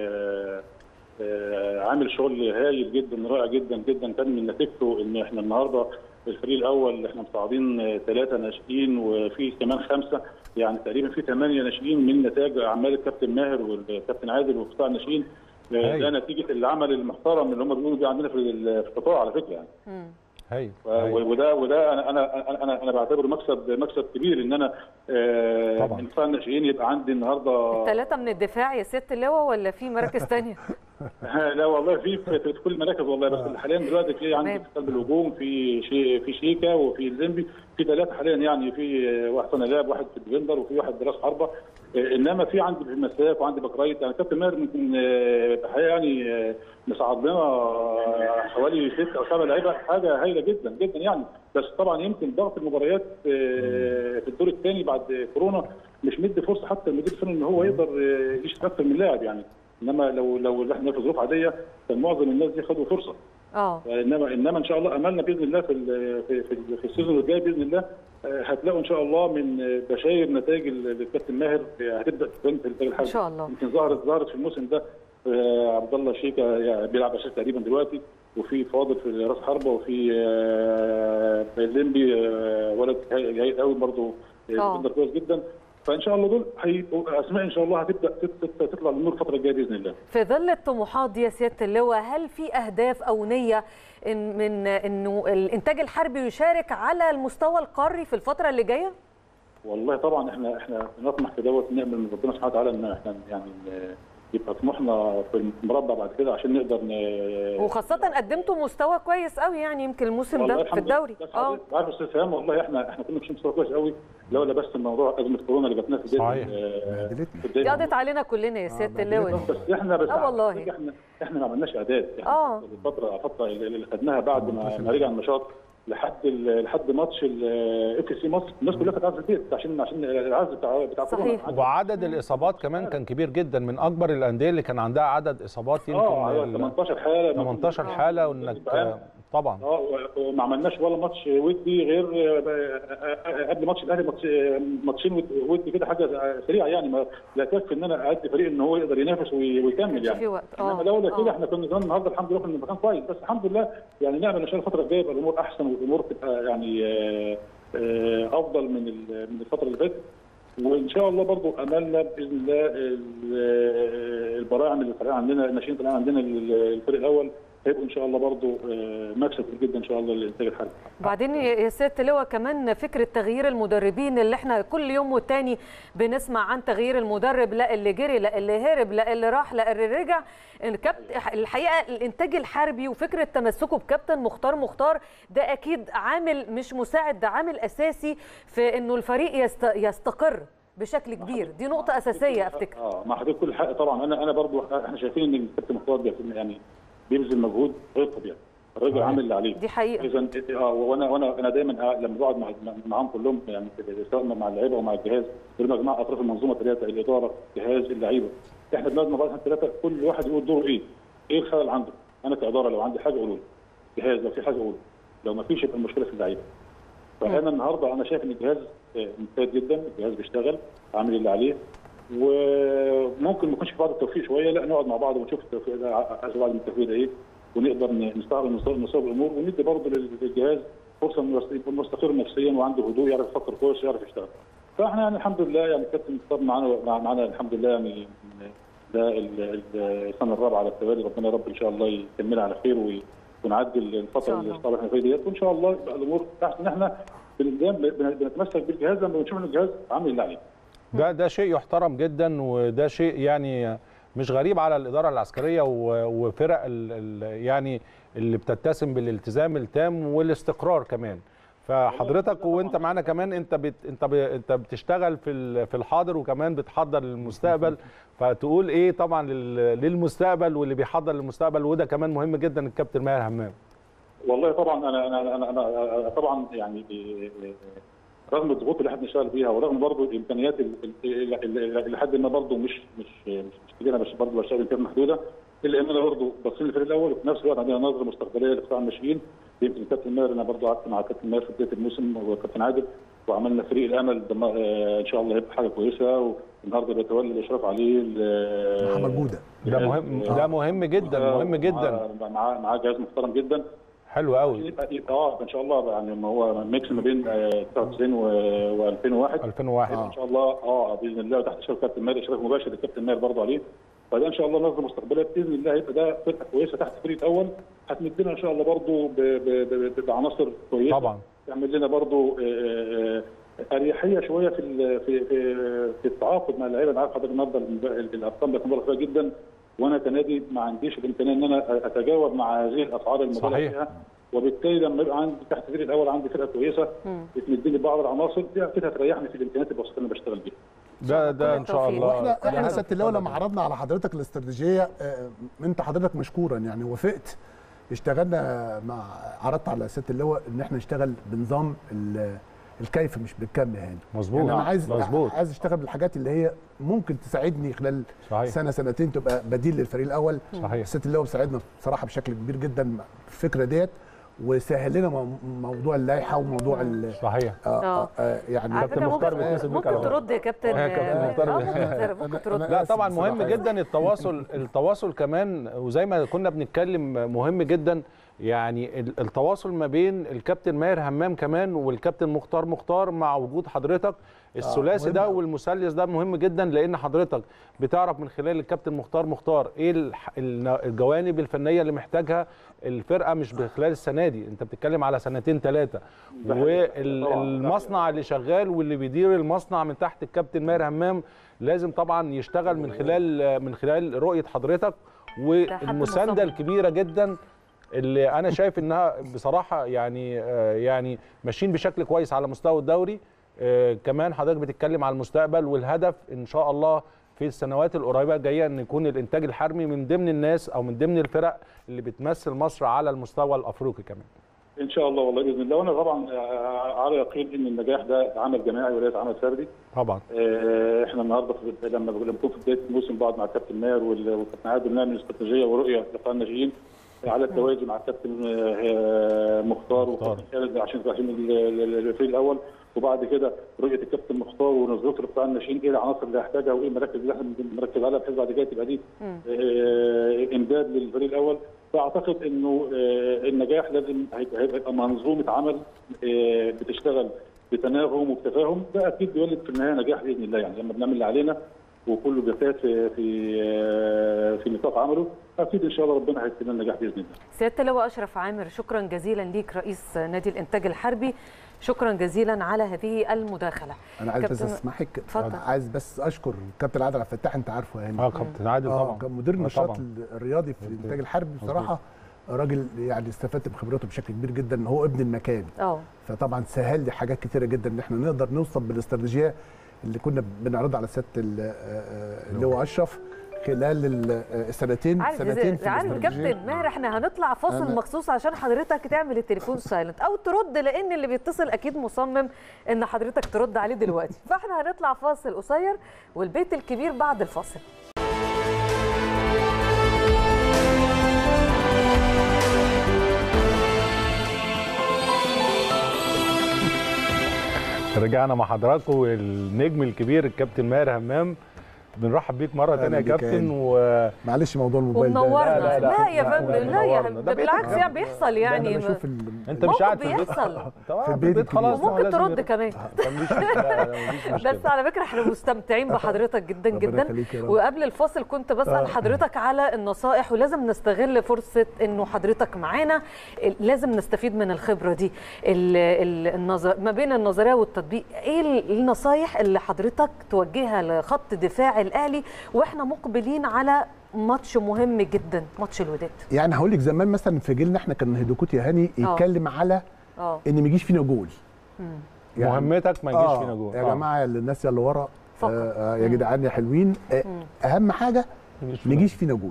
عامل شغل هايل جدا رائع جدا جدا كان من نتيجته ان احنا النهارده الفريق الاول احنا مصعدين ثلاثه ناشئين وفي كمان خمسه يعني تقريبا في ثمانيه ناشئين من نتاج اعمال الكابتن ماهر والكابتن عادل وقطاع الناشئين ده نتيجه العمل المحترم اللي هم بيقولوا بيه عندنا في القطاع على فكره يعني. هي. وده وده انا انا انا انا بعتبره مكسب مكسب كبير ان انا آه من قطاع الناشئين يبقى عندي النهارده الثلاثه من الدفاع يا ست اللواء ولا في مراكز ثانيه؟ لا والله في في كل المراكز والله بس حاليا دلوقتي في عندي في قلب الهجوم في شي في شيكا وفي الزنبي في ثلاثه حاليا يعني في واحد صانع لعب واحد في الديفندر وفي واحد راس حربه انما في عندي في المساك وعندي باك رايت يعني كابتن ماهر ممكن الحقيقه يعني مصعد لنا حوالي ست او سبع لعيبه حاجه هايله جدا جدا يعني بس طبعا يمكن ضغط المباريات في الدور الثاني بعد كورونا مش مدي فرصه حتى المدير الفني ان هو يقدر يشتغل اكثر من لاعب يعني انما لو لو احنا في ظروف عاديه كان معظم الناس دي خدوا فرصه اه انما انما ان شاء الله املنا باذن الله في في في, في السيزون الجاي باذن الله هتلاقوا ان شاء الله من بشاير نتائج الكابتن ماهر هتبدا تبان في الانتاج الحربي ان شاء الله يمكن ظهرت ظهرت في الموسم ده عبد الله شيكا يعني بيلعب اساس تقريبا دلوقتي وفي فاضل في راس حربه وفي الليمبي ولد جيد قوي برضه كويس جدا فان شاء الله دول هيبقوا اسماء ان شاء الله هتبدا تطلع للنور الفتره الجايه باذن الله. في ظل الطموحات دي يا سياده اللواء هل في اهداف او نيه إن من انه الانتاج الحربي يشارك على المستوى القاري في الفتره اللي جايه؟ والله طبعا احنا احنا نطمح في دوت نامل من ربنا سبحانه وتعالى ان احنا يعني يبقى طموحنا في المربع بعد كده عشان نقدر ن... وخاصه قدمتوا مستوى كويس قوي يعني يمكن الموسم ده في الدوري اه عارف استاذ سلام والله احنا احنا كنا ماشيين مستوى كويس قوي لولا بس الموضوع ازمه كورونا اللي جاتنا في صحيح دي قضت علينا كلنا يا سياده اللواء بس احنا بس اه والله احنا احنا ما عملناش اعداد يعني اه الفتره الفتره اللي خدناها بعد ما, ما رجع النشاط لحد لحد ماتش الاف سي مصر الناس كلها كانت قاعده في البيت عشان عشان العزل بتاع بتاع صحيح وعدد الاصابات كمان كان كبير جدا من اكبر الانديه اللي كان عندها عدد اصابات يمكن اه 18 حاله 18 حاله وانك طبعا اه وما عملناش ولا ماتش ودي غير قبل ماتش الاهلي ماتشين ودي كده حاجه سريعه يعني ما لا تكفي ان انا اعد فريق ان هو يقدر ينافس ويكمل يعني في وقت انما لولا كده احنا كنا زمان النهارده الحمد لله كنا المكان كويس بس الحمد لله يعني نعمل ان شاء الله الفتره الجايه يبقى الامور احسن والامور تبقى يعني افضل من من الفتره اللي فاتت وان شاء الله برضو املنا باذن الله البراعم اللي طالعين عندنا الناشئين طالعين عندنا الفريق الاول هيبقوا ان شاء الله برضو مكسب كبير جدا ان شاء الله للانتاج الحربي. وبعدين يا سياده لواء كمان فكره تغيير المدربين اللي احنا كل يوم والتاني بنسمع عن تغيير المدرب لا اللي جري لا اللي هرب لا اللي راح لا اللي رجع الحقيقه الانتاج الحربي وفكره تمسكه بكابتن مختار مختار ده اكيد عامل مش مساعد ده عامل اساسي في انه الفريق يستقر بشكل كبير دي نقطه اساسيه افتكر اه مع حضرتك كل حق طبعا انا انا برضو احنا شايفين ان الكابتن مختار بيعمل- يعني بيبذل مجهود غير طبيعي الراجل صحيح. عامل اللي عليه دي حقيقه اذا اه وانا وانا انا دايما آه، لما بقعد مع معاهم كلهم يعني سواء مع اللعيبه ومع الجهاز بقول لهم يا جماعه اطراف المنظومه ثلاثه الاداره الجهاز اللعيبه احنا بنقعد مع بعض احنا ثلاثه كل واحد يقول دوره ايه؟ ايه الخلل عنده؟ انا كاداره لو عندي حاجه قولوا لي جهاز لو في حاجه قولوا لو ما فيش يبقى المشكله في اللعيبه فانا النهارده انا شايف ان الجهاز آه، ممتاز جدا الجهاز بيشتغل عامل اللي عليه وممكن ما يكونش في بعض التوفيق شويه لا نقعد مع بعض ونشوف التوفيق ده عايز بعض من التوفيق ده ايه ونقدر نستعرض نصاب الامور وندي برضه للجهاز فرصه انه يكون مستقر نفسيا وعنده هدوء يعرف يفكر كويس ويعرف يشتغل. فاحنا يعني الحمد لله يعني الكابتن مختار معانا مع- معانا الحمد لله يعني ده ال- ال- السنه الرابعه على التوالي ربنا يا رب ان شاء الله يكملها على خير وي- ونعدي إن شاء الفتره الله. اللي احنا فيها ديت وان شاء الله يبقى الامور احسن احنا بن- بن- بنتمسك بالجهاز لما بنشوف ان الجهاز عامل اللي عليه. ده ده شيء يحترم جدا وده شيء يعني مش غريب على الاداره العسكريه و- وفرق ال ال يعني اللي بتتسم بالالتزام التام والاستقرار كمان فحضرتك وانت معانا كمان انت بت انت ب انت بتشتغل في ال- في الحاضر وكمان بتحضر للمستقبل فتقول ايه طبعا لل- للمستقبل واللي بيحضر للمستقبل وده كمان مهم جدا الكابتن ماهر همام والله طبعا انا انا انا, أنا طبعا يعني رغم الضغوط اللي احنا بنشتغل بيها ورغم برضه الامكانيات ال- ال- ال- اللي لحد ما برضه مش مش مش مش كبيره مش برضه بشتغل امكانيات محدوده الا اننا برضه باصين للفريق الاول وفي نفس الوقت عندنا نظره مستقبليه لقطاع الناشئين يمكن الكابتن ماهر انا برضه قعدت مع الكابتن ماهر في بدايه الموسم وكابتن عادل وعملنا فريق الامل ده ما- آه، ان شاء الله هيبقى حاجه كويسه والنهارده بيتولى الاشراف عليه ال- محمد جوده ده مهم ده مهم جدا مهم جدا مع مع مع جهاز محترم جدا حلو قوي يبقى يبقى اه ان شاء الله يعني ما هو ميكس ما بين آه، 99 و 2001 2001 ان شاء الله اه باذن الله تحت اشراف كابتن ماهر اشراف مباشر للكابتن ماهر برضه عليه فده ان شاء الله نظره مستقبليه باذن الله هيبقى ده فرقه كويسه تحت الفريق الاول هتمدنا ان شاء الله برضه ب- ب- ب- بعناصر كويسه طبعا تعمل لنا برضه آه، آه، اريحيه شويه في ال- في في, في التعاقد مع اللعيبه انا عارف حضرتك النهارده ال- الارقام بتكون مبالغ فيها جدا وانا كنادي ما عنديش الامكانيه ان انا اتجاوب مع هذه الاسعار المبالغ صحيح. فيها وبالتالي لما يبقى عندي تحت الفريق الاول عندي فرقه كويسه بتمدني بعض العناصر دي اكيد هتريحني في الامكانيات البسيطه اللي أنا بشتغل بيها. ده ده ان شاء التوفيق. الله واحنا احنا حلو. سياده اللواء لما عرضنا على حضرتك الاستراتيجيه آه، انت حضرتك مشكورا يعني وافقت اشتغلنا مع عرضت على سياده اللواء ان احنا نشتغل بنظام ال- الكيف مش بالكم يعني مظبوط يعني انا عايز مظبوط عايز اشتغل بالحاجات اللي هي ممكن تساعدني خلال صحيح. سنه سنتين تبقى بديل للفريق الاول صحيح. سياده اللواء بيساعدنا بصراحه بشكل كبير جدا في الفكره ديت وسهل لنا مو- موضوع اللائحه وموضوع ال- صحيح آه آه. آه يعني على كابتن فكرة مختار ممكن, بيتصل بيك ممكن على طول. ترد يا كابتن آه، كابتن آه، مختار آه، بي- ممكن ممكن ترد أنا لا آسف طبعا مهم بصراحة. جدا التواصل التواصل كمان وزي ما كنا بنتكلم مهم جدا يعني ال- التواصل ما بين الكابتن ماهر همام كمان والكابتن مختار مختار مع وجود حضرتك الثلاثي مهم ده أوي. والمثلث ده مهم جدا لان حضرتك بتعرف من خلال الكابتن مختار مختار ايه الح- الن- الجوانب الفنيه اللي محتاجها الفرقه مش بخلال السنه دي انت بتتكلم على سنتين ثلاثه ده حقيقي. طبعاً. والمصنع اللي شغال واللي بيدير المصنع من تحت الكابتن ماهر همام لازم طبعا يشتغل من خلال من خلال رؤيه حضرتك والمسانده مصمم. الكبيره جدا اللي انا شايف انها بصراحه يعني آه، يعني ماشيين بشكل كويس على مستوى الدوري آه، كمان حضرتك بتتكلم على المستقبل والهدف ان شاء الله في السنوات القريبه الجايه ان يكون الانتاج الحربي من ضمن الناس او من ضمن الفرق اللي بتمثل مصر على المستوى الافريقي كمان ان شاء الله والله باذن الله وانا طبعا آه، على يقين ان النجاح ده عمل جماعي وليس عمل فردي. طبعا آه، احنا النهارده في لما لما نكون في بدايه الموسم بعد مع الكابتن ماهر وال- والكابتن عادل نعمل استراتيجيه ورؤيه لقطاع الناشئين على التوازي مع الكابتن آه، مختار والكابتن خالد عشان عشان ال- ال- الفريق الاول وبعد كده رؤيه الكابتن مختار ونظرته لقطاع الناشئين ايه العناصر اللي هيحتاجها وايه المراكز اللي احنا بنركز عليها بحيث بعد كده تبقى دي آه، امداد للفريق الاول فاعتقد انه آه، النجاح لازم هيبقى هيبقى منظومه عمل آه، بتشتغل بتناغم وبتفاهم ده اكيد بيولد في النهايه نجاح باذن الله يعني لما بنعمل اللي علينا وكله بيجتهد في في آه، في نطاق عمله اكيد ان شاء الله ربنا هيكتب لنا النجاح باذن الله. سياده اللواء اشرف عامر شكرا جزيلا ليك رئيس نادي الانتاج الحربي شكرا جزيلا على هذه المداخله انا عايز بس كابتن- اسمحك اتفضل. عايز بس اشكر الكابتن عادل عبد الفتاح انت عارفه يعني اه كابتن عادل اه طبعا كان مدير آه النشاط طبعاً. الرياضي في الانتاج الحربي بصراحه راجل يعني استفدت بخبرته بشكل كبير جدا هو ابن المكان اه فطبعا سهل لي حاجات كتيره جدا ان احنا نقدر نوصل بالاستراتيجيه اللي كنا بنعرضها على سياده ال- آه، آه، اللي هو اشرف خلال ال- آه، السنتين عارف سنتين في عارف الاستراتيجية. كابتن ماهر احنا هنطلع فاصل أنا- مخصوص عشان حضرتك تعمل التليفون سايلنت او ترد لان اللي بيتصل اكيد مصمم ان حضرتك ترد عليه دلوقتي فاحنا هنطلع فاصل قصير والبيت الكبير بعد الفاصل رجعنا مع حضراتكم النجم الكبير الكابتن ماهر همام بنرحب بيك مره أهلا ثانيه يا بيك يا كابتن هاني. و معلش موضوع الموبايل ده ومنورنا لا، لا, لا، يا لا، فندم لا، لا يا منورنا. فندم ده ده بيتك بالعكس يا يعني بيحصل ده يعني انا بشوف ال... انت مش موقف قاعد في البيت بيحصل. طبعا في البيت الكبير. خلاص وممكن لازم ترد يبقى- كمان مفيش- لا، لا، مفيش مشكلة. بس على فكره احنا مستمتعين بحضرتك جدا ربنا جدا يخليك يا رب. وقبل الفاصل كنت بسال حضرتك على النصائح ولازم نستغل فرصه انه حضرتك معانا لازم نستفيد من الخبره دي ال- ال- النظر ما بين النظريه والتطبيق ايه ال- النصائح اللي حضرتك توجهها لخط دفاع الاهلي واحنا مقبلين على ماتش مهم جدا ماتش الوداد يعني هقول لك زمان مثلا في جيلنا احنا كان هيدوكوت يا هاني آه. يتكلم على اه ان ما يجيش فينا جول يعني- مهمتك ما يجيش آه، فينا جول يا آه. جماعه الناس اللي ورا فقط. آه آه يا جدعان يا حلوين آه اهم حاجه ما يجيش ما فينا يجيش فينا جول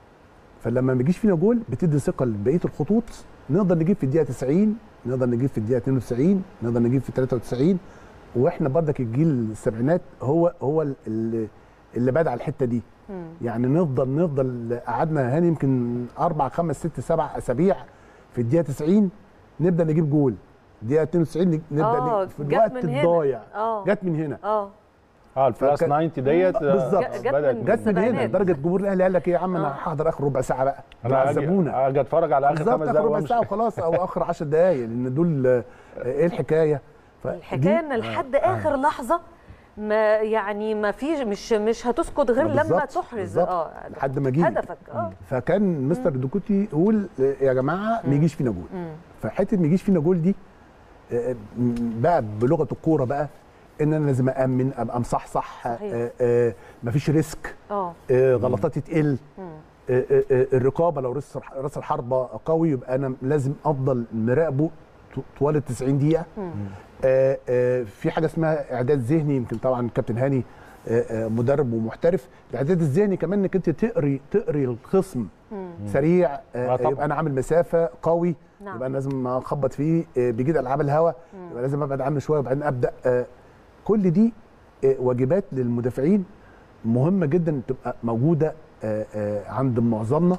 فلما ما يجيش فينا جول بتدي ثقه لبقيه الخطوط نقدر نجيب في الدقيقه 90 نقدر نجيب في الدقيقه 92 نقدر نجيب في 93 واحنا برضك الجيل السبعينات هو هو اللي اللي بدا على الحته دي يعني نفضل نفضل قعدنا هاني يمكن اربع خمس ست سبع اسابيع في الدقيقه 90 نبدا نجيب جول الدقيقه 92 نبدا آه، نجيب في جت الوقت من هنا. الضايع آه. جت من هنا اه اه البلاس فك- 90 ديت آه، بالظبط. جت بدأت من- جت من هنا السبعينات. درجه جمهور الاهلي قال لك ايه يا عم انا آه. هحضر اخر ربع ساعه بقى انا اجي عذبونا اجي اتفرج على اخر بالظبط خمس اخر دقايق ربع وامشي ساعه وخلاص او اخر 10 دقائق لان دول آه، ايه الحكايه فدي- الحكايه ان لحد اخر لحظه ما يعني ما فيش مش مش هتسكت غير لما بالظبط، تحرز بالظبط. اه لحد ما جيلي هدفك اه فكان مستر دوكوتي يقول آه، يا جماعه ما يجيش فينا جول فحته ما يجيش فينا جول دي آه، م- بقى بلغه الكوره بقى ان انا لازم امن ابقى مصحصح صحيح. آه، آه، مفيش ريسك اه آه، غلطاتي تقل آه، آه، آه، الرقابه لو راس الح- راس الحربه قوي يبقى انا لازم افضل مراقبه ط- طوال ال 90 دقيقه آه، آه، في حاجه اسمها اعداد ذهني يمكن طبعا كابتن هاني آه، آه، مدرب ومحترف الاعداد الذهني كمان انك انت تقري تقري الخصم سريع آه، آه، طبعاً. يبقى انا عامل مسافه قوي نعم. يبقى انا لازم اخبط فيه آه، بيجيد العاب الهوا يبقى لازم ابعد عنه شويه وبعدين ابدا آه، كل دي آه، واجبات للمدافعين مهمه جدا تبقى موجوده آه، آه، عند معظمنا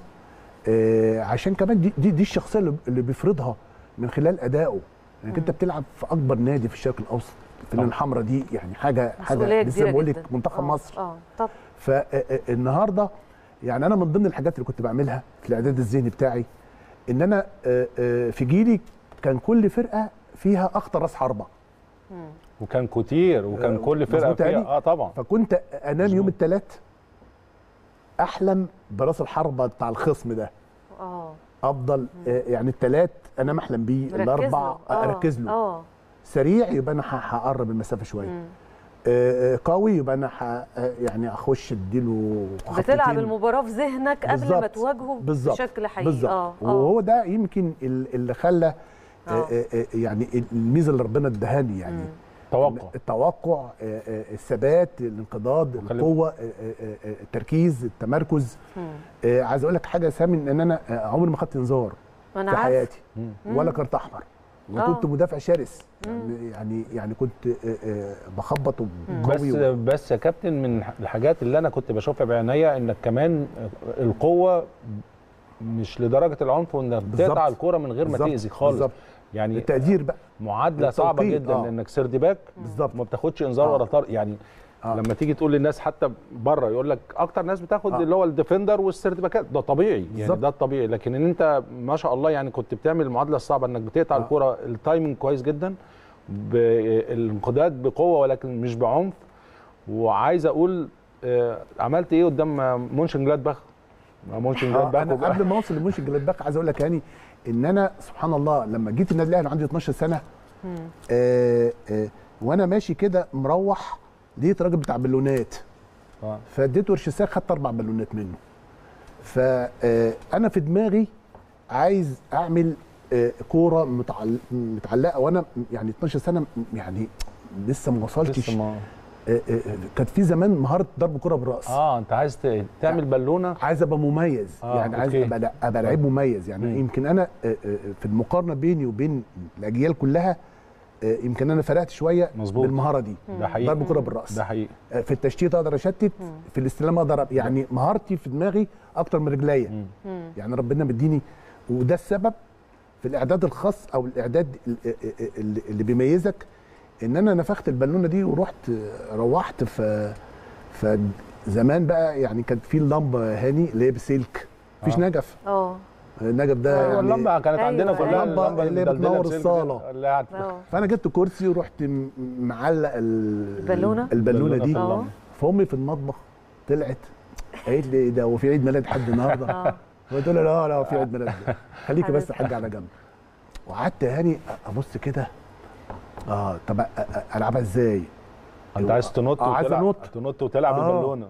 آه، عشان كمان دي دي, دي الشخصيه اللي- اللي بيفرضها من خلال ادائه يعني انت بتلعب في اكبر نادي في الشرق الاوسط الفنان الحمراء دي يعني حاجه مسؤوليه حاجه لسه كبيره بقول جدا لك منتخب آه، مصر اه طب فالنهارده يعني انا من ضمن الحاجات اللي كنت بعملها في الاعداد الذهني بتاعي ان انا آه، آه، في جيلي كان كل فرقه فيها اخطر راس حربه وكان كتير وكان آه، كل فرقه مظبوط فيها يعني؟ اه طبعا فكنت انام يوم الثلاث احلم براس الحربه بتاع الخصم ده اه افضل آه، يعني الثلاث انام احلم بيه مركز الاربع له. آه، اركز له اه سريع يبقى انا ه- هقرب المسافه شويه آه، آه، قوي يبقى انا ح- آه، يعني اخش اديله بتلعب خبطتين. المباراه في ذهنك قبل ما بالظبط. تواجهه بالظبط بشكل حقيقي بالظبط اه اه وهو ده يمكن ال- اللي خلى آه. آه، آه، آه، يعني الميزه اللي ربنا ادهاني يعني توقع التوقع آه، آه، الثبات الانقضاض وخلي- القوه آه، آه، آه، التركيز التمركز آه، عايز اقول لك حاجه يا سامي ان انا آه، عمري ما خدت انذار ما انا في عارف حياتي ولا كارت احمر وكنت آه. مدافع شرس يعني يعني يعني كنت آه، آه، بخبط بس وقوي و- بس يا كابتن من الحاجات اللي انا كنت بشوفها بعينيا انك كمان القوه مش لدرجه العنف وانك بالظبط. تقطع الكوره من غير ما بالظبط، تاذي خالص بالظبط. يعني التقدير بقى معادله صعبه التوقيت، جدا آه. انك سيرد باك بالظبط. ما بتاخدش انذار آه. ولا طرد يعني آه. لما تيجي تقول للناس حتى بره يقول لك اكتر ناس بتاخد آه. اللي هو الديفندر والسيرد باكات ده طبيعي يعني بالظبط. ده الطبيعي لكن ان انت ما شاء الله يعني كنت بتعمل المعادله الصعبه انك بتقطع آه. الكوره التايمنج كويس جدا بالانقضاض بقوه ولكن مش بعنف وعايز اقول آه، عملت ايه قدام مونشن جلادباخ مونشن آه، جلادباخ انا قبل ما اوصل لمنشن جلادباخ عايز اقول لك يعني ان انا سبحان الله لما جيت النادي الاهلي عندي 12 سنه آه آه وانا ماشي كده مروح لقيت راجل بتاع بالونات آه. فاديته ورشساك خدت اربع بالونات منه فانا في دماغي عايز اعمل آه، كوره متعل- متعلقه وانا يعني 12 سنه يعني لسه ما وصلتش لسه ما آه، آه، كانت في زمان مهاره ضرب كره بالراس اه انت عايز ت- تعمل بالونه عايز ابقى مميز آه، يعني عايز أوكي. ابقى لا- ابقى لعيب مميز يعني مم. يمكن انا آه، آه، في المقارنه بيني وبين الاجيال كلها آه، يمكن انا فرقت شويه مظبوط. بالمهاره دي ده حقيقي ضرب كره بالراس ده حقيقي آه، في التشتيت اقدر اشتت في الاستلام اقدر أب- يعني مهارتي في دماغي اكتر من رجليا مم. يعني ربنا مديني وده السبب في الاعداد الخاص او الاعداد ال- ال- اللي بيميزك ان انا نفخت البالونه دي ورحت آه، روحت في فزمان بقى يعني كانت في اللمبه هاني اللي هي بسلك مفيش آه. نجف اه النجف ده هو يعني اللمبه كانت أيوة، عندنا كلها اللمبة اللي مدلدلة بتنور بسلك الصالة. اللي قاعد اه فانا جبت كرسي ورحت م- معلق ال- البالونة؟ البالونه دي في آه. اللمبة. فامي في المطبخ طلعت قالت لي ده هو في عيد ميلاد حد النهارده اه قلت له لا لا في عيد ميلاد خليكي بس حبيبتي. حاجه على جنب وقعدت هاني ابص كده اه طب أ- أ- العبها ازاي انت عايز تنط آه، عايز وتلعب أنط. تنط وتلعب آه. البالونه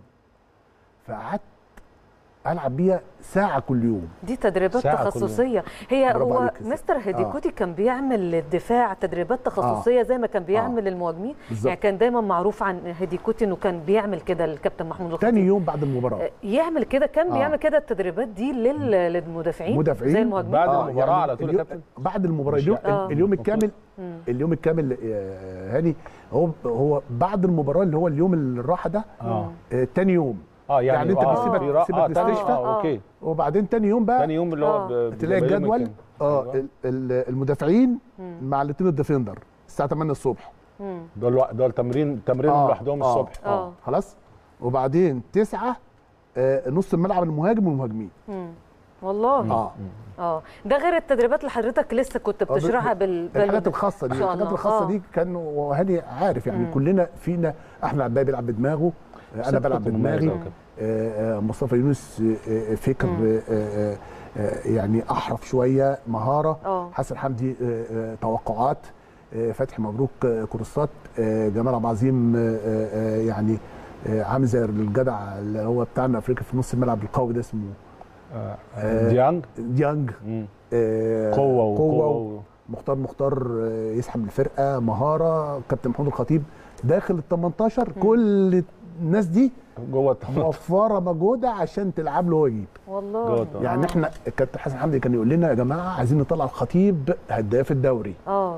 فقعدت العب بيها ساعه كل يوم دي تدريبات ساعة كل تخصصيه هي برافو هو عليك يا مستر هديكوتي كان بيعمل للدفاع تدريبات تخصصيه زي ما كان بيعمل للمهاجمين بالظبط. يعني كان دايما معروف عن هديكوتي انه كان بيعمل كده الكابتن محمود الخطيب تاني يوم بعد المباراه يعمل كده كان آه. بيعمل كده التدريبات دي لل- للمدافعين مدافعين زي المهاجمين بعد آه، المباراة على طول يا اليوم- كابتن؟ بعد المباراه مش اليوم, آه. اليوم الكامل مم. اليوم الكامل آه، هاني هو هو بعد المباراه اللي هو اليوم الراحه ده اه آه، تاني يوم اه يعني, يعني أنت آه، بتسيبك- في را- تسيبك اه تاني تستشفى. اه اوكي وبعدين تاني يوم بقى تاني يوم اللي هو آه. ب- تلاقي بيبقى يوم الجدول الكام. اه أيوة. ال- ال- المدافعين مع الاثنين الديفندر الساعه 8 الصبح مم. دول وا- دول تمرين تمرين آه، لوحدهم آه، الصبح آه. خلاص وبعدين تسعة آه نص الملعب المهاجم والمهاجمين مم. والله اه اه ده غير التدريبات اللي حضرتك لسه كنت آه، بتشرحها بال الحاجات بال- الخاصه دي إن شاء الحاجات الله. الخاصه آه. دي كان وهاني عارف يعني مم. كلنا فينا احمد عباية بيلعب بدماغه آه، انا ست بلعب كنت مميزة بدماغي وكده. آه، آه، مصطفى يونس آه، آه، فكر مم. آه، آه، آه، يعني احرف شويه مهاره اه حسن حمدي آه، آه، توقعات آه، فتحي مبروك آه، كورسات آه، جمال عبد العظيم آه، آه، يعني آه، عامل زي الجدع اللي هو بتاعنا افريقيا في نص الملعب القوي ده اسمه آه، آه، ديانج ديانج مم. آه، قوه قوه وقوه مختار مختار آه، يسحب الفرقه مهاره كابتن محمود الخطيب داخل ال 18 كل الناس دي جوه التمرين موفره مجهودها عشان تلعب له هو يجيب والله جوه الطبعا. يعني احنا كابتن حسن حمدي كان يقول لنا يا جماعه عايزين نطلع الخطيب هداف الدوري اه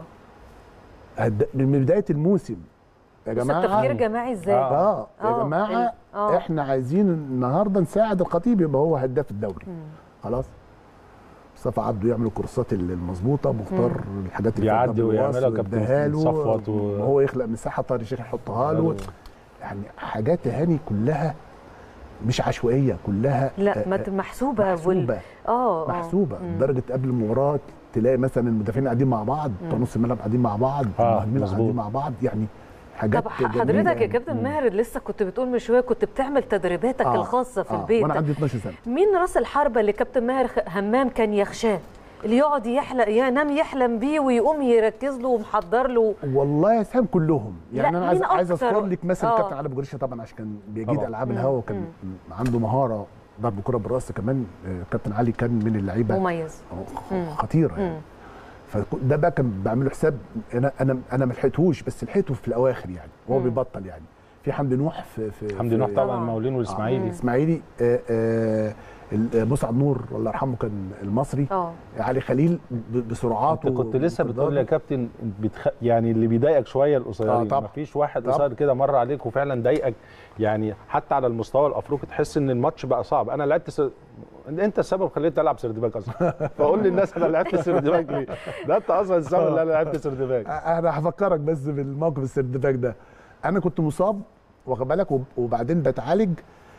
هد... من بدايه الموسم يا بس جماعه التفكير جماعي ازاي آه. اه يا آه، جماعه ال- آه. احنا عايزين النهارده نساعد الخطيب يبقى هو هداف الدوري مم. خلاص مصطفى عبده يعمل الكورسات المظبوطه مختار الحاجات اللي بيعدي فيها ويعملها بالواصل كابتن ويديها له، صفوت و- وهو يخلق مساحه طارق الشيخ يحطها له يعني حاجات هاني كلها مش عشوائيه كلها لا آه، ما آه، ت- محسوبه وال... محسوبه اه آه. محسوبه مم. لدرجه قبل المباراه تلاقي مثلا المدافعين قاعدين مع بعض بتوع نص الملعب قاعدين مع بعض آه، المهاجمين مظبوط. قاعدين مع بعض يعني حاجات طب ح- جميلة حضرتك يا يعني. كابتن ماهر لسه كنت بتقول من شويه كنت بتعمل تدريباتك آه، الخاصه في آه، البيت وانا عندي 12 سنه مين راس الحربه اللي كابتن ماهر خ- همام كان يخشاه اللي يقعد يحلم ينام يحلم بيه ويقوم يركز له ومحضر له والله يا سام كلهم يعني لا، انا عايز مين عايز أكتر؟ اذكر لك مثلا آه. كابتن علي ابو جريشه طبعا عشان كان بيجيد طبعا. العاب مم. الهوا وكان عنده مهاره ضرب كره بالراس كمان آه، كابتن علي كان من اللعيبه مميز مم. خطيره يعني مم. فده بقى كان بعمله حساب انا انا انا ما لحقتوش بس لحقته في الاواخر يعني وهو مم. بيبطل يعني في حمدي نوح في في حمدي في- نوح طبعا طبعاً. المقاولين والاسماعيلي الاسماعيلي آه، آه، ال- مسعد نور الله يرحمه كان المصري اه علي خليل ب- بسرعاته انت كنت لسه بتقول لي يا ومقداره. كابتن بتخ... يعني اللي بيضايقك شويه آه، القصيرين طبعا. مفيش واحد طبعا. قصير كده مر عليك وفعلا ضايقك يعني حتى على المستوى الافريقي تحس ان الماتش بقى صعب انا لعبت س... انت السبب خليتني العب سردباك اصلا فقول للناس انا لعبت سردباك ليه ده انت اصلا السبب اللي انا لعبت سردباك انا هفكرك بس بالموقف السردباك ده انا كنت مصاب واخد بالك وب- وبعدين بتعالج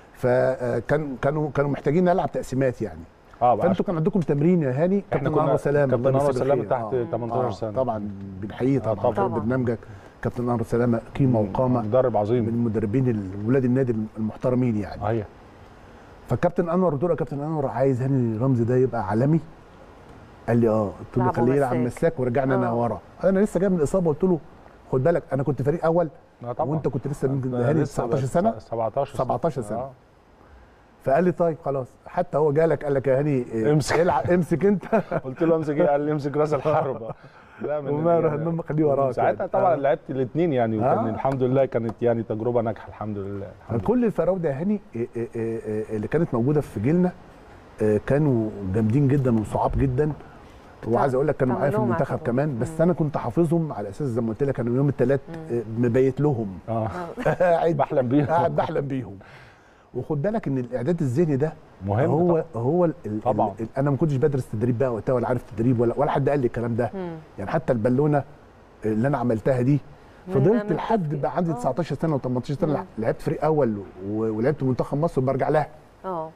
فكان كانوا كانوا محتاجين نلعب تقسيمات يعني اه بقى فانتوا كان عندكم تمرين يا هاني احنا كابتن كنا انور سلام كابتن الله انور يمسيه سلام بالخير. تحت آه. 18 آه، سنه طبعا بنحييه طبعا طبعاً. طبعا برنامجك كابتن انور سلامه قيمه وقامه مدرب من عظيم المدربين ال- ولاد النادي المحترمين يعني ايوه فالكابتن انور قلت له يا كابتن انور عايز هاني رمزي ده يبقى عالمي قال لي اه قلت له لعبه خليه يلعب مساك. مساك ورجعنا انا آه. ورا انا لسه جاي من الاصابه قلت له خد بالك انا كنت فريق اول آه طبعا وانت كنت لسه من أنا هاني لسه 19 سنه 17 17 سنة. آه. فقال لي طيب خلاص حتى هو جالك قال لك يا هاني إيه، امسك. العب امسك انت قلت له امسك ايه قال لي امسك راس الحربه لا من وما راح المهم خليه وراك ساعتها يعني. طبعا آه. لعبت الاثنين يعني وكان آه. الحمد لله كانت يعني تجربه ناجحه الحمد لله الحمد لله. كل الفراوده يا هاني إيه إيه إيه إيه اللي كانت موجوده في جيلنا آه، كانوا جامدين جدا وصعاب جدا وعايز اقول لك كانوا معايا في تعملوهم المنتخب عجبهم. كمان بس انا كنت حافظهم على اساس زي ما قلت لك انا يوم الثلاث مبيت لهم اه قاعد بحلم بيهم. قاعد بحلم بيهم وخد بالك ان الاعداد الذهني ده مهم هو طبعاً. هو ال ال طبعاً. ال انا ما كنتش بدرس تدريب بقى وقتها ولا عارف تدريب ولا ولا حد قال لي الكلام ده يعني حتى البالونه اللي انا عملتها دي من- فضلت من لحد التفكير. بقى عندي آه. 19 سنه و18 سنه لعبت فريق اول و- ولعبت منتخب مصر وبرجع لها اه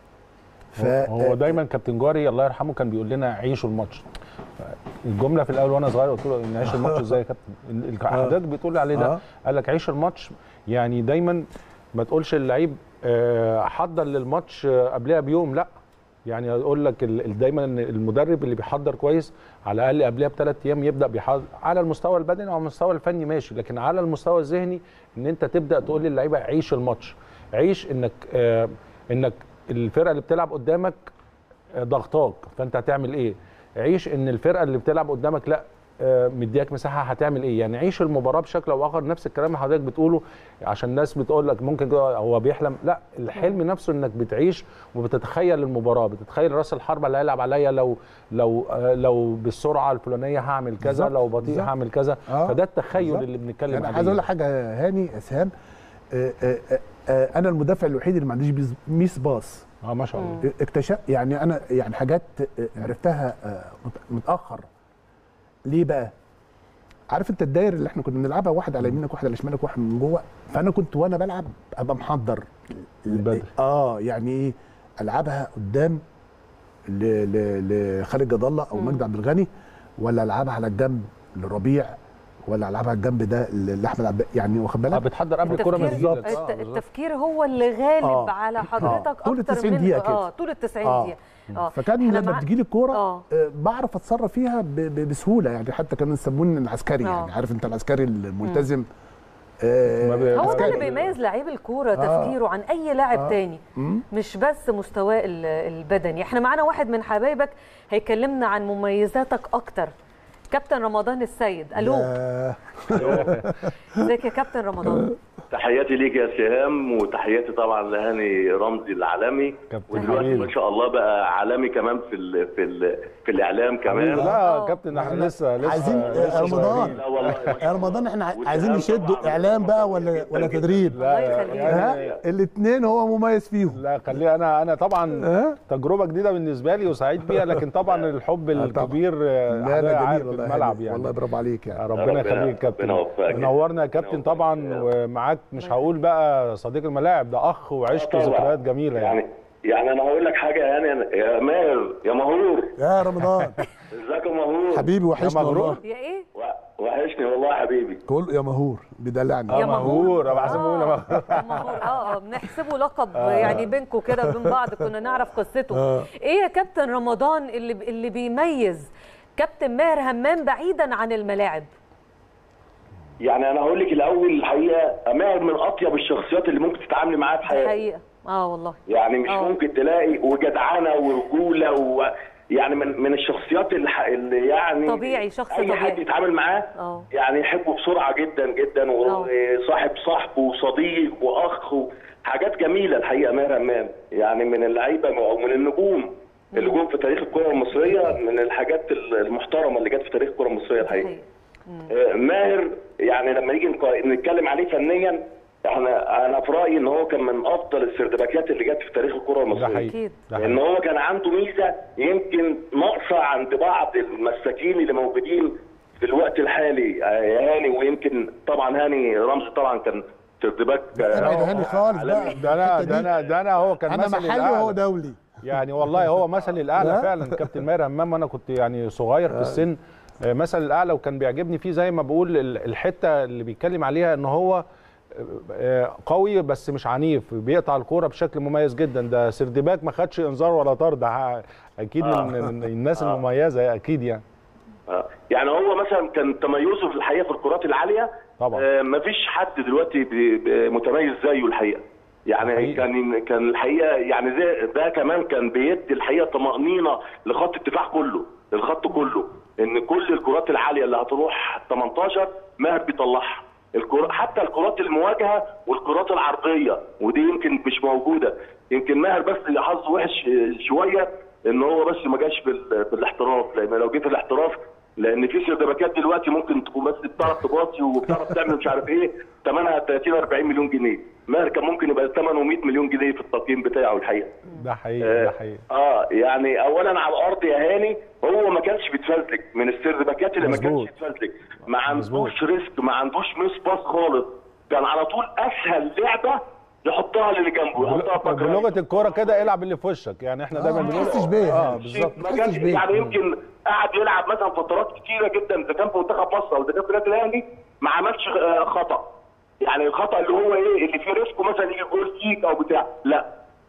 ف هو دايما كابتن جاري الله يرحمه كان بيقول لنا عيشوا الماتش الجمله في الاول وانا صغير قلت له نعيش الماتش ازاي يا كابتن ال- حضرتك بتقول لي عليه ده آه. قال لك عيش الماتش يعني دايما ما تقولش اللعيب آه، حضر للماتش آه، قبلها بيوم لا يعني اقول لك ال- ال- دايما إن المدرب اللي بيحضر كويس على الاقل قبلها بثلاث ايام يبدا بيحضر على المستوى البدني او المستوى الفني ماشي لكن على المستوى الذهني ان انت تبدا تقول للعيبه عيش الماتش عيش انك آه انك الفرقه اللي بتلعب قدامك آه، ضغطاك فانت هتعمل ايه عيش ان الفرقه اللي بتلعب قدامك لا آه، مدياك مساحه هتعمل ايه يعني عيش المباراه بشكل او اخر نفس الكلام اللي حضرتك بتقوله عشان الناس بتقول لك ممكن كده هو بيحلم لا الحلم نفسه انك بتعيش وبتتخيل المباراه بتتخيل راس الحربه اللي هيلعب عليا لو لو آه، لو بالسرعه الفلانيه هعمل كذا بالظبط، لو بطيء بالظبط. هعمل كذا آه، فده التخيل بالظبط. اللي بنتكلم انا عليه عايز اقول لك حاجه يا هاني يا اسهام آه، آه، آه، آه، انا المدافع الوحيد اللي ما عنديش بيز- ميس باص اه ما شاء الله اكتشف يعني انا يعني حاجات آه، عرفتها آه، مت- متاخر ليه بقى عارف انت الداير اللي احنا كنا بنلعبها واحد على يمينك واحد على شمالك واحد من جوه فانا كنت وانا بلعب ابقى محضر البدري. اه يعني ايه العبها قدام ل- ل- لخالد جد الله او مجدي عبد الغني ولا العبها على الجنب لربيع ولا العبها على الجنب ده لاحمد عبد يعني واخد اه بالك بتحضر قبل الكوره ما التفكير, تجيلك الت- التفكير هو اللي غالب آه. على حضرتك آه. طول اكتر 90 من دقيقة كده. اه طول ال 90 آه. دقيقه اه فكان إحنا لما مع- بتجيلي الكوره آه. آه، بعرف اتصرف فيها ب- ب- بسهوله يعني حتى كانوا يسموني العسكري آه. يعني عارف انت العسكري الملتزم آه، ما بي- هو ده عسكري. اللي بيميز لعيب الكوره آه. تفكيره عن اي لاعب آه. تاني مم. مش بس مستواه ال- البدني احنا معانا واحد من حبايبك هيكلمنا عن مميزاتك اكتر كابتن رمضان السيد الو آه، ازيك يا كابتن رمضان تحياتي ليك يا سهام وتحياتي طبعا لهاني رمزي العالمي كابتن ودلوقتي حبيبي. ما شاء الله بقى عالمي كمان في ال في ال في الاعلام كمان لا آه. كابتن احنا لسه لسه عايزين لسه رمضان. صغيرين. لا والله ما شاء يا الله. رمضان احنا والسهام عايزين نشدوا طبعاً اعلام بقى جداً ولا ولا جداً. تدريب الله لا يخليك. ها الاثنين هو مميز فيهم لا خليها انا انا طبعا ها؟ تجربه جديده بالنسبه لي وسعيد بيها لكن طبعا الحب طبعاً. الكبير لا حضرتك لا عارف جميل والله الملعب هاني. يعني والله برافو عليك يعني ربنا ربنا- يخليك يا كابتن ربنا يوفقك. نورنا يا كابتن ربنا طبعا يوفقك. ومعاك مش هقول بقى صديق الملاعب ده اخ وعشت طبعاً. ذكريات جميله يعني يعني يعني انا هقول لك حاجه يعني أنا- يا ماهر يا مهور يا رمضان ازيك يا مهور حبيبي وحشني يا مغرور. والله يا ايه و- وحشني والله يا حبيبي كل يا مهور بيدلعني يا اه مهور ابو حسن بيقول آه، مهور. يا مهور اه اه بنحسبه لقب يعني بينكم كده وبين بعض كنا نعرف قصته ايه يا كابتن رمضان اللي اللي بيميز كابتن ماهر همام بعيدا عن الملاعب يعني انا هقول لك الاول الحقيقه ماهر من اطيب الشخصيات اللي ممكن تتعاملي معاها في حياتك حقيقه اه والله يعني مش آه. ممكن تلاقي وجدعنه ورجوله و يعني من من الشخصيات اللي, ح- اللي يعني طبيعي، شخص اي طبيعي. حد يتعامل معاه آه. يعني يحبه بسرعه جدا جدا وصاحب صاحبه وصديق واخ و- حاجات جميله الحقيقه ماهر همام يعني من اللعيبه او من النجوم اللي جم في تاريخ الكره المصريه من الحاجات المحترمه اللي جت في تاريخ الكره المصريه الحقيقه حقيقة. آه، ماهر يعني لما نيجي نق- نتكلم عليه فنيا احنا انا في رايي ان هو كان من افضل السردباكات اللي جت في تاريخ الكره ده المصريه حقيقي أكيد. ده ان حقيقي هو كان عنده ميزه يمكن ناقصه عند بعض المساكين اللي موجودين في الوقت الحالي آه، يا هاني ويمكن طبعا هاني رمزي طبعا كان سردباك آه، ابعد يا هاني خالص عالمي. بقى ده انا الحتة ده دي. انا ده انا هو كان انا مثلي محلي الأعلى. وهو دولي يعني والله هو مثلي الاعلى ها؟ فعلا كابتن ماهر همام وانا كنت يعني صغير في السن آه، مثل الاعلى وكان بيعجبني فيه زي ما بقول ال- الحته اللي بيتكلم عليها ان هو آه، قوي بس مش عنيف بيقطع الكوره بشكل مميز جدا ده سردباك ما خدش انذار ولا طرد ع- اكيد من, من الناس المميزه اكيد يعني آه. يعني هو مثلا كان تميزه في الحقيقه في الكرات العاليه طبعا. آه مفيش حد دلوقتي بي- بي- متميز زيه الحقيقه يعني حقيقي. كان كان الحقيقه يعني ده ده كمان كان بيدي الحقيقه طمانينه لخط الدفاع كله الخط كله ان كل الكرات العاليه اللي هتروح 18 ماهر بيطلعها الكرة حتى الكرات المواجهه والكرات العرضيه ودي يمكن مش موجوده يمكن ماهر بس اللي حظه وحش شويه ان هو بس ما جاش في, ال- في الاحتراف لان لو جه في الاحتراف لان في سيرفيكات دلوقتي ممكن تكون بس بتعرف تباصي وبتعرف تعمل مش عارف ايه ثمنها 30 40 مليون جنيه ماهر كان ممكن يبقى ثمنه 100 مليون جنيه في التقييم بتاعه الحقيقه ده حقيقي ده حقيقي اه يعني اولا على الارض يا هاني هو ما كانش بيتفزلك من السيرفيكات اللي ما مظبوط. كانش بيتفزلك ما مظبوط. عندوش ريسك ما عندوش ميس باس خالص كان على طول اسهل لعبه يحطها للي جنبه يحطها باك رايت. بلغه الكوره كده العب اللي في وشك يعني احنا دايما ما بنقول تحسش بيه. اه بالظبط ما تحسش كانش بيه. يعني يمكن قعد يلعب مثلا فترات كتيره جدا اذا كان في منتخب مصر او اذا كان في النادي الاهلي ما عملش آه، خطا يعني الخطا اللي هو ايه اللي فيه ريسك مثلا يجي جول فيك او بتاع لا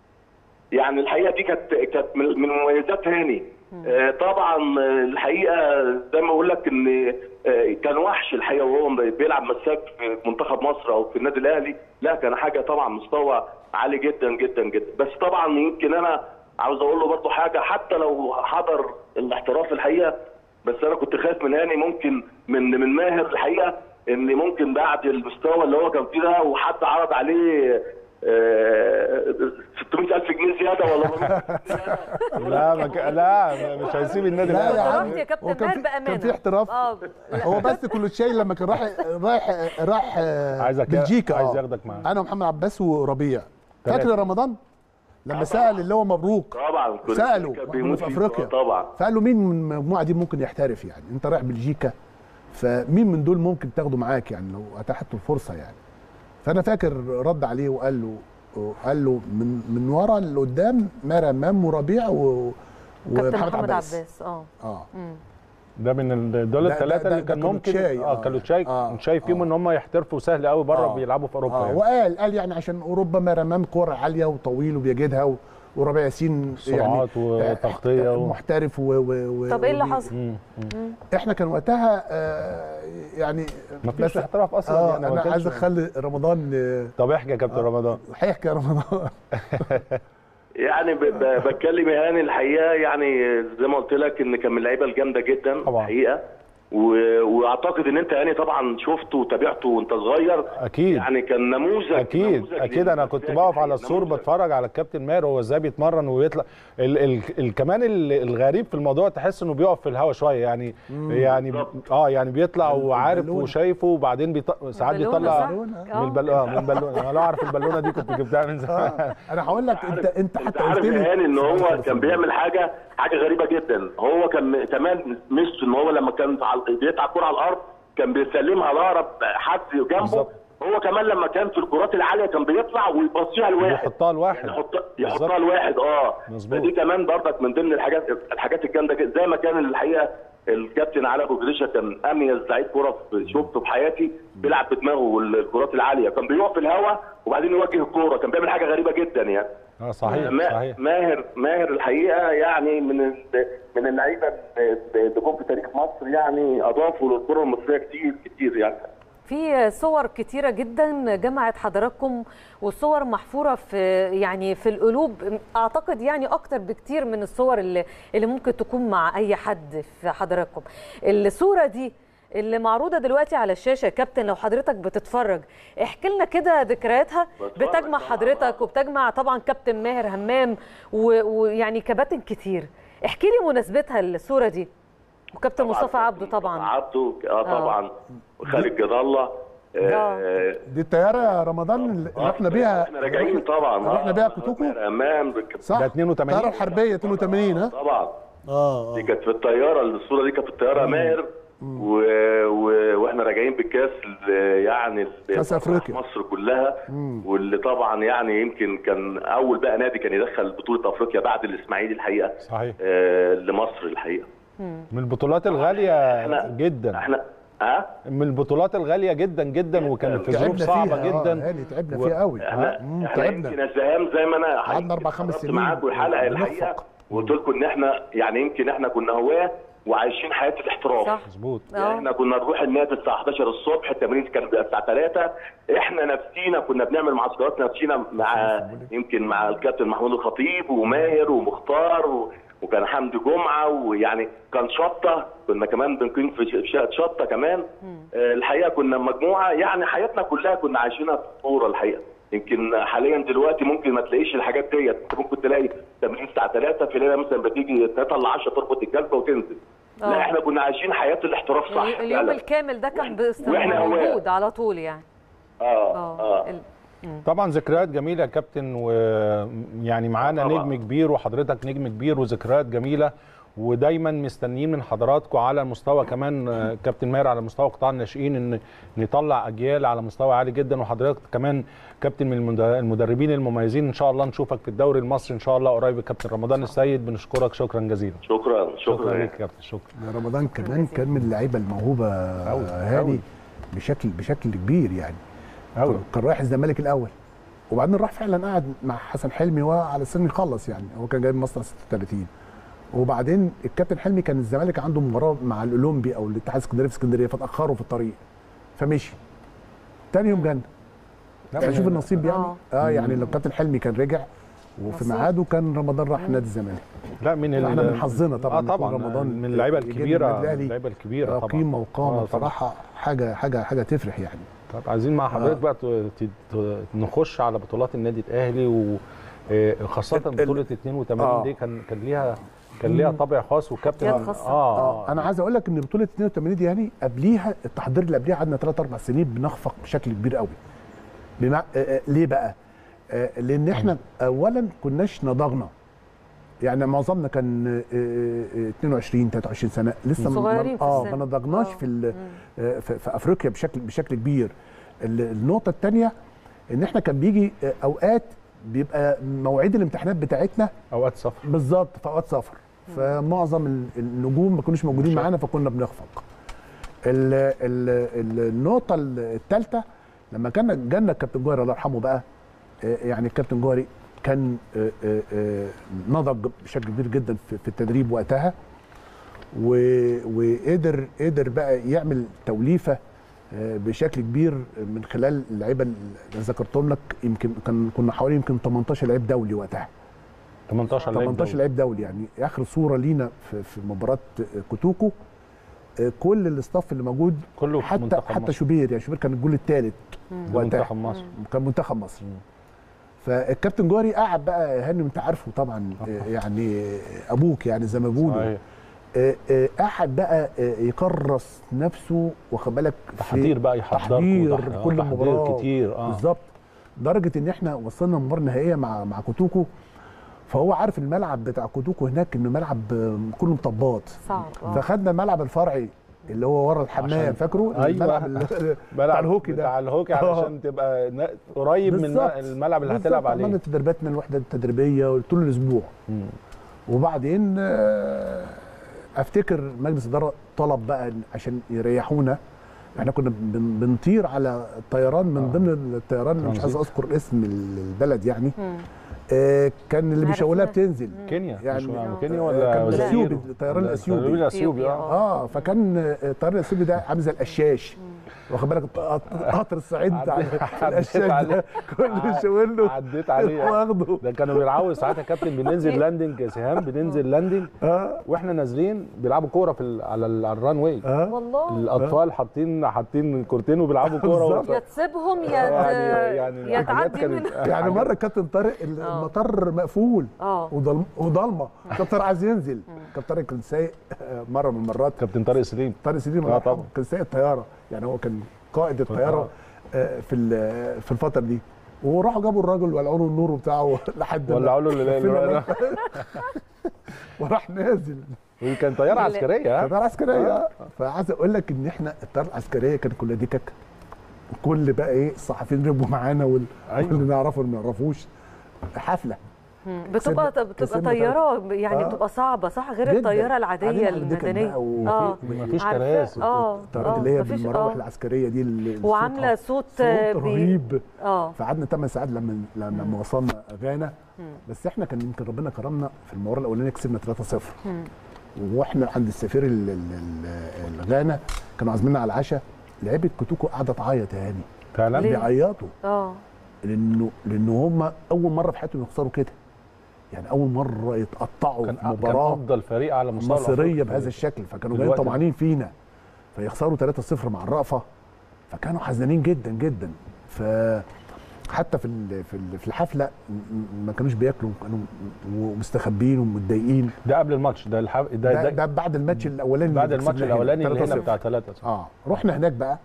يعني الحقيقه دي كانت كانت من من مميزات هاني آه، طبعا آه، الحقيقه زي ما بقول لك ان آه، كان وحش الحقيقه وهو بيلعب مساك في منتخب مصر او في النادي الاهلي لا كان حاجه طبعا مستوى عالي جدا جدا جدا بس طبعا يمكن انا عاوز اقول له برضه حاجه حتى لو حضر الاحتراف الحقيقه بس انا كنت خايف من هاني ممكن من من ماهر الحقيقه ان ممكن بعد المستوى اللي هو كان فيه ده وحد عرض عليه آه، 600000 جنيه زياده ولا 400 زيادة. لا ما ك... لا مش هيسيب النادي لا الأهلي. يا رحت عم يا كابتن هو كان ماهر في- بأمانة. كان في احتراف اه لا. هو بس كلوتشاي لما كان رايح رايح راح عايزك- بلجيكا عايز آه. ياخدك معاه. انا ومحمد عباس وربيع تلاتة. فاكر يا رمضان لما سال اللي هو مبروك طبعا كل سالوا كان واحنا بيموت في فيه. افريقيا آه، طبعا فقال له مين من المجموعه دي ممكن يحترف يعني انت رايح بلجيكا فمين من دول ممكن تاخده معاك يعني لو اتاحت له الفرصه يعني فانا فاكر رد عليه وقال له قال له من من ورا لقدام ماهر امام وربيع و كابتن ومحمد محمد عباس عباس اه اه ده من ال- دول ده- الثلاثه ده- اللي ده كان ممكن كالوتشاي، اه آه. كالوتشاي آه. كنت شايف فيهم آه. ان هم يحترفوا سهل قوي بره آه. بيلعبوا في اوروبا اه يعني. وقال قال يعني عشان اوروبا ماهر امام كوره عاليه وطويل وبيجدها و- وربيع ياسين سرعات وتغطية و- محترف و, و, و طب ايه اللي وبي- حصل؟ مم. مم. احنا كان وقتها آه يعني مفيش احتراف اصلا اه يعني ما انا كانش- عايز اخلي رمضان آه، طب احكي يا كابتن رمضان هيحكي يا رمضان يعني ب- ب- بتكلم يا هاني الحقيقه يعني زي ما قلت لك ان كان من اللعيبه الجامده جدا طبعا. الحقيقه و- واعتقد ان انت يعني طبعا شفته وتابعته وانت صغير اكيد يعني كان نموذج اكيد نموذج اكيد انا كنت للمساك بقف على الحقيقة، السور نموذج. بتفرج على الكابتن ماهر وهو ازاي بيتمرن ويطلع ال ال ال كمان ال- الغريب في الموضوع تحس انه بيقف في الهوا شويه يعني يعني بالظبط. اه يعني بيطلع وعارف البالونة. وشايفه وبعدين بيط... ساعات البالونة بيطلع صح؟ بالونة. آه. من البال... اه من البالونه انا لو اعرف البالونه دي كنت جبتها من زمان آه انا هقول لك انت انت انت حتى عارف قلت يا لي هاني ان هو سؤال كان بيعمل حاجه حاجه غريبه جدا هو كان كمان ميزته ان هو لما كان على- بيقطع كرة على الارض كان بيسلمها لاقرب حد جنبه بالظبط. هو كمان لما كان في الكرات العاليه كان بيطلع ويبصيها لواحد يحطها لواحد يعني يحط بالظبط. يحطها لواحد اه مظبوط. فدي كمان برضك من ضمن الحاجات الحاجات الجامده جدا زي ما كان الحقيقه الكابتن علاء ابو جريشه كان اميز لعيب كوره في- شفته في حياتي بيلعب بدماغه الكرات العاليه كان بيقف في الهواء وبعدين يوجه الكوره كان بيعمل حاجه غريبه جدا يعني اه صحيح ما- صحيح ماهر ماهر الحقيقه يعني من ال- من اللعيبه اللي جم في تاريخ مصر يعني اضافوا للكره المصريه كتير كتير يعني في صور كتيرة جدا جمعت حضراتكم والصور محفورة في يعني في القلوب اعتقد يعني اكتر بكتير من الصور اللي اللي ممكن تكون مع اي حد في حضراتكم الصورة دي اللي معروضة دلوقتي على الشاشة يا كابتن لو حضرتك بتتفرج احكي لنا كده ذكرياتها بتفرج بتجمع طبعاً. حضرتك وبتجمع طبعا كابتن ماهر همام و- ويعني كباتن كتير احكي لي مناسبتها الصورة دي وكابتن مصطفى عبده طبعا عبده اه طبعا وخالد جد الله آه دي الطياره يا رمضان اللي رحنا بيها احنا راجعين طبعا رحنا بيها كوتوكو امام صح ده 82. الطياره الحربيه 82 ها طبعا اه دي اه كانت في الطياره الصوره دي كانت في الطياره ماهر و... و... واحنا راجعين بالكاس ال- يعني ال- كأس أفريقيا. مصر كلها واللي طبعا يعني يمكن كان اول بقى نادي كان يدخل بطوله افريقيا بعد الاسماعيلي الحقيقه صحيح آه لمصر الحقيقه من البطولات الغاليه احنا- جدا احنا ها من البطولات الغاليه جدا جدا وكانت في ظروف تعبنا صعبه فيها جدا اه هاني تعبنا و- فيها قوي احنا مم، احنا يمكن تعبنا الزهام زي ما انا قعدنا أربع خمس اتفرجت سنين معاكم الحلقه بنخفق. الحقيقه وقلت لكم ان احنا يعني يمكن احنا كنا هواه وعايشين حياه الاحتراف صح مظبوط آه. يعني احنا كنا نروح النادي الساعه 11 الصبح التمرين كان بيبقى الساعه 3 احنا نفسينا كنا بنعمل معسكرات نفسينا مع يمكن مع الكابتن محمود الخطيب وماهر ومختار و... وكان حمدي جمعه ويعني كان شطه كنا كمان بنقيم في ش- شطه كمان آه، الحقيقه كنا مجموعه يعني حياتنا كلها كنا عايشينها في الصوره الحقيقه يمكن حاليا دلوقتي ممكن ما تلاقيش الحاجات ديت انت ممكن تلاقي تمرين الساعه 3 في ليله مثلا بتيجي 3 ل 10 تربط الجلسه وتنزل آه. لا احنا كنا عايشين حياه الاحتراف صح يعني اليوم فعلا. الكامل ده كان وإحنا باستمرار هواة. موجود على طول يعني اه اه اه ال- طبعا ذكريات جميله يا كابتن ويعني معانا طبعاً. نجم كبير وحضرتك نجم كبير وذكريات جميله ودايما مستنيين من حضراتكم على المستوى كمان آه، كابتن ماهر على مستوى قطاع الناشئين ان نطلع اجيال على مستوى عالي جدا وحضرتك كمان كابتن من المد- المدربين المميزين ان شاء الله نشوفك في الدوري المصري ان شاء الله قريب كابتن رمضان السيد بنشكرك شكرا جزيلا شكرا شكرا شكرا ليك يا كابتن شكرا رمضان كمان كان من اللعيبه الموهوبه أوي، هاني أوي. بشكل بشكل كبير يعني أوي. كان رايح الزمالك الاول وبعدين راح فعلا قعد مع حسن حلمي وعلى سن يخلص يعني هو كان جاي من مصر 36 وبعدين الكابتن حلمي كان الزمالك عنده مباراه مع الاولمبي او الاتحاد الاسكندري في اسكندريه فتاخروا في الطريق فمشي تاني يوم جنة يعني شوف النصيب يعني آه. اه يعني لو الكابتن حلمي كان رجع وفي نصيب. ميعاده كان رمضان راح نادي الزمالك لا من ال- احنا من حظنا طبعا آه نكون طبعا رمضان من اللعيبه يجي الكبيره النادي الأهلي. اللعيبه الكبيره آه، طبعا قيمه وقامه آه، طبعاً. بصراحه حاجه حاجه حاجه تفرح يعني طب عايزين مع حضرتك بقى ت- ت- ت- نخش على بطولات النادي الاهلي وخاصه ال- ال- بطوله 82 آه. دي كان كان ليها كان ليها طابع خاص والكابتن كانت خاصة. اه, اه انا عايز اقول لك ان بطوله 82 دي يعني قبليها التحضير اللي قبليها قعدنا 3 4 سنين بنخفق بشكل كبير قوي بمع... آه آه ليه بقى؟ آه لان احنا اولا كناش نضجنا يعني معظمنا كان آه، آه، 22 23 سنه لسه ما- صغيرين في اه السن. ما نضجناش آه. في, ال- آه، في في افريقيا بشكل بشكل كبير ال- النقطه الثانيه ان احنا كان بيجي آه، اوقات بيبقى مواعيد الامتحانات بتاعتنا اوقات سفر بالظبط في اوقات سفر فمعظم ال- النجوم ما كانوش موجودين معانا فكنا بنخفق ال ال ال النقطه الثالثه لما كان جالنا الكابتن جوهري الله يرحمه بقى آه، يعني الكابتن جوهري كان آه، آه، آه، نضج بشكل كبير جدا في في التدريب وقتها و- وقدر قدر بقى يعمل توليفه آه، بشكل كبير من خلال اللعيبه اللي ذكرتهم لك يمكن كان كنا حوالي يمكن 18 لعيب دولي وقتها 18 لعيب 18 دولي. لعيب دولي يعني اخر صوره لينا في, في مباراه كوتوكو آه، كل الاستاف اللي موجود كله في حتى منتخب حتى مصر. شوبير يعني شوبير كان الجول الثالث ده منتخب مصر كان منتخب مصر فالكابتن جوهري قعد بقى هاني انت عارفه طبعا آه، يعني ابوك يعني زي ما بيقولوا صحيح آه، آه، قعد بقى آه، يكرس نفسه واخد بالك في تحضير بقى يحضركوا تحضير وتح- آه، كل تحضير مباراه كتير اه بالظبط لدرجه ان احنا وصلنا المباراه النهائيه مع مع كوتوكو فهو عارف الملعب بتاع كوتوكو هناك انه ملعب آه، كله مطبات صعب آه. فخدنا الملعب الفرعي اللي هو ورا الحمام عشان- فاكره أيوة. الملعب اللي- بتاع الهوكي ده. بتاع الهوكي آه. علشان تبقى نا- قريب من بالظبط. الملعب اللي بالظبط. هتلعب عملنا عليه تدريبات من الوحده التدريبيه طول الاسبوع مم. وبعدين آه، افتكر مجلس الاداره طلب بقى عشان يريحونا احنا كنا بن- بنطير على الطيران من ضمن الطيران أنا مش عايز ترانزيت. اذكر اسم البلد يعني مم. آه، كان اللي بيشاولها عرفنا. بتنزل كينيا يعني مش آه. كينيا كان ولا ولا الأثيوبي، زئير؟ الطيران ولا- الأثيوبي. الطيران الاثيوبي اه اه فكان آه، الطيران الاثيوبي ده عامل زي القشاش واخد بالك قطر الصعيد بتاع عديت- القشاش عديت ده عليه. كل يشاور له عديت عليه واخده ده كانوا بيلعبوا ساعات يا كابتن بننزل لاندنج يا سهام بننزل لاندنج اه واحنا نازلين بيلعبوا كوره في ال- على ال- على الران واي اه والله الاطفال حاطين حاطين كورتين وبيلعبوا كوره بالظبط. يا تسيبهم يا يعني يعني يا حاجات تعدي كانت- من يعني مره كابتن طارق المطار مقفول اه وضل- وضلمه كابتن طارق عايز ينزل كابتن طارق كان سايق آه، مره من المرات كابتن طارق سليم طارق سليم الله آه يرحمه، طبعا. كان سايق الطياره يعني هو كان قائد الطياره آه، في ال- في الفتره دي وراحوا جابوا الراجل ولعوا له النور بتاعه لحد ما ولعوا له اللي- قفلنا اللي- بقى. وراح نازل كان طياره عسكريه ها الطياره العسكريه فعايز اقول لك ان احنا الطياره العسكريه كانت كلها دي كاكا كل بقى ايه الصحفيين ربوا معانا وال- أيوة. واللي نعرفه واللي ما نعرفوش حفله مم. بتبقى كسبنا- بتبقى كسبنا طياره يعني آه. بتبقى صعبه صح غير جداً. الطياره العاديه قاعدين على الدكن المدنيه بقى و- اه مفيش عارفة. كراسي. اه الطيارات آه، اللي هي مفيش- بالمراوح آه. العسكريه دي اللي اللي وعامله صوتها- صوت آه، صوت بي- رهيب اه فقعدنا 8 ساعات لما لما لما وصلنا غانا بس احنا كان يمكن ربنا كرمنا في المباراه الاولانيه كسبنا 3-0 واحنا عند السفير ال- ال- ال- الغانا كانوا عازميننا على العشاء لعيبه كوتوكو قاعده تعيط يا هاني فعلا ليه؟ بيعيطوا اه لانه لان هم اول مره في حياتهم يخسروا كده يعني اول مره يتقطعوا كان في كان مباراه افضل فريق على مستوى مصريه الأفريقي. بهذا الشكل فكانوا جايين دلوقتي- طمعانين فينا فيخسروا 3-0 مع الرأفة فكانوا حزنانين جدا جدا ف حتى في ال- في ال- في الحفله م- م- ما كانوش بياكلوا كانوا مستخبين ومتضايقين ده قبل الماتش ده الحف... ده, ده, ده, ده بعد الماتش الاولاني بعد اللي الماتش كسبناه هنا، الاولاني اللي هنا 3-0. بتاع 3 اه رحنا هناك بقى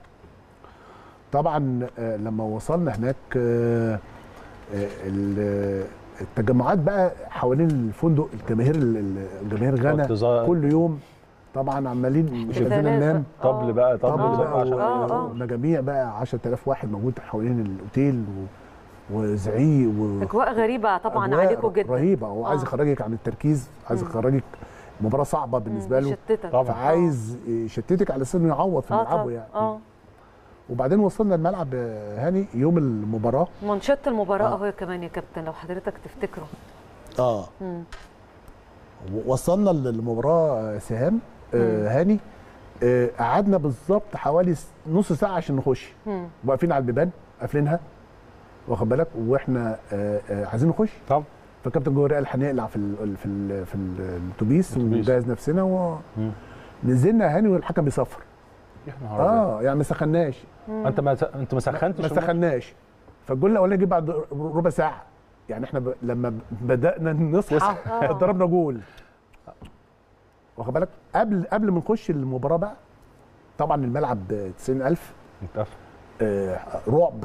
طبعا آه، لما وصلنا هناك آه، آه، ال- التجمعات بقى حوالين الفندق الجماهير ال- ال- الجماهير غانا انتظار. كل يوم طبعا عمالين مش عايزين احتفالات ننام بقى. طبل بقى طبل طبعا بقى بقى عشان آه، آه. ومجاميع بقى 10000 واحد موجود حوالين الاوتيل و- وزعيق و اجواء غريبه طبعا أجواء عليكم جدا رهيبه هو عايز آه. يخرجك عن التركيز عايز يخرجك مباراه صعبه بالنسبه له شتتك طبعا. فعايز يشتتك على اساس انه يعوض في اه ملعبه طبعا يعني اه وبعدين وصلنا الملعب آه، هاني يوم المباراه منشط المباراه آه. اهو كمان يا كابتن لو حضرتك تفتكره اه مم. وصلنا للمباراه آه، سهام آه هاني آه، قعدنا بالظبط حوالي س- نص ساعه عشان نخش مم. واقفين على البيبان قافلينها واخد بالك واحنا آه، آه، عايزين نخش طب فكابتن جوهري قال هنقلع في ال في ال في الاتوبيس الأتوبيس. ونجهز نفسنا مم. ونزلنا يا هاني والحكم بيصفر يا نهار أبيض. اه يعني ما سخناش انت ما انت ما سخنتش ما الماتش؟ سخناش فالجول الاولاني جه بعد ربع ساعه يعني احنا ب... لما بدانا نصحى آه. ضربنا جول واخد بالك قبل قبل ما نخش المباراه بقى طبعا الملعب 90000 متقفل. آه رعب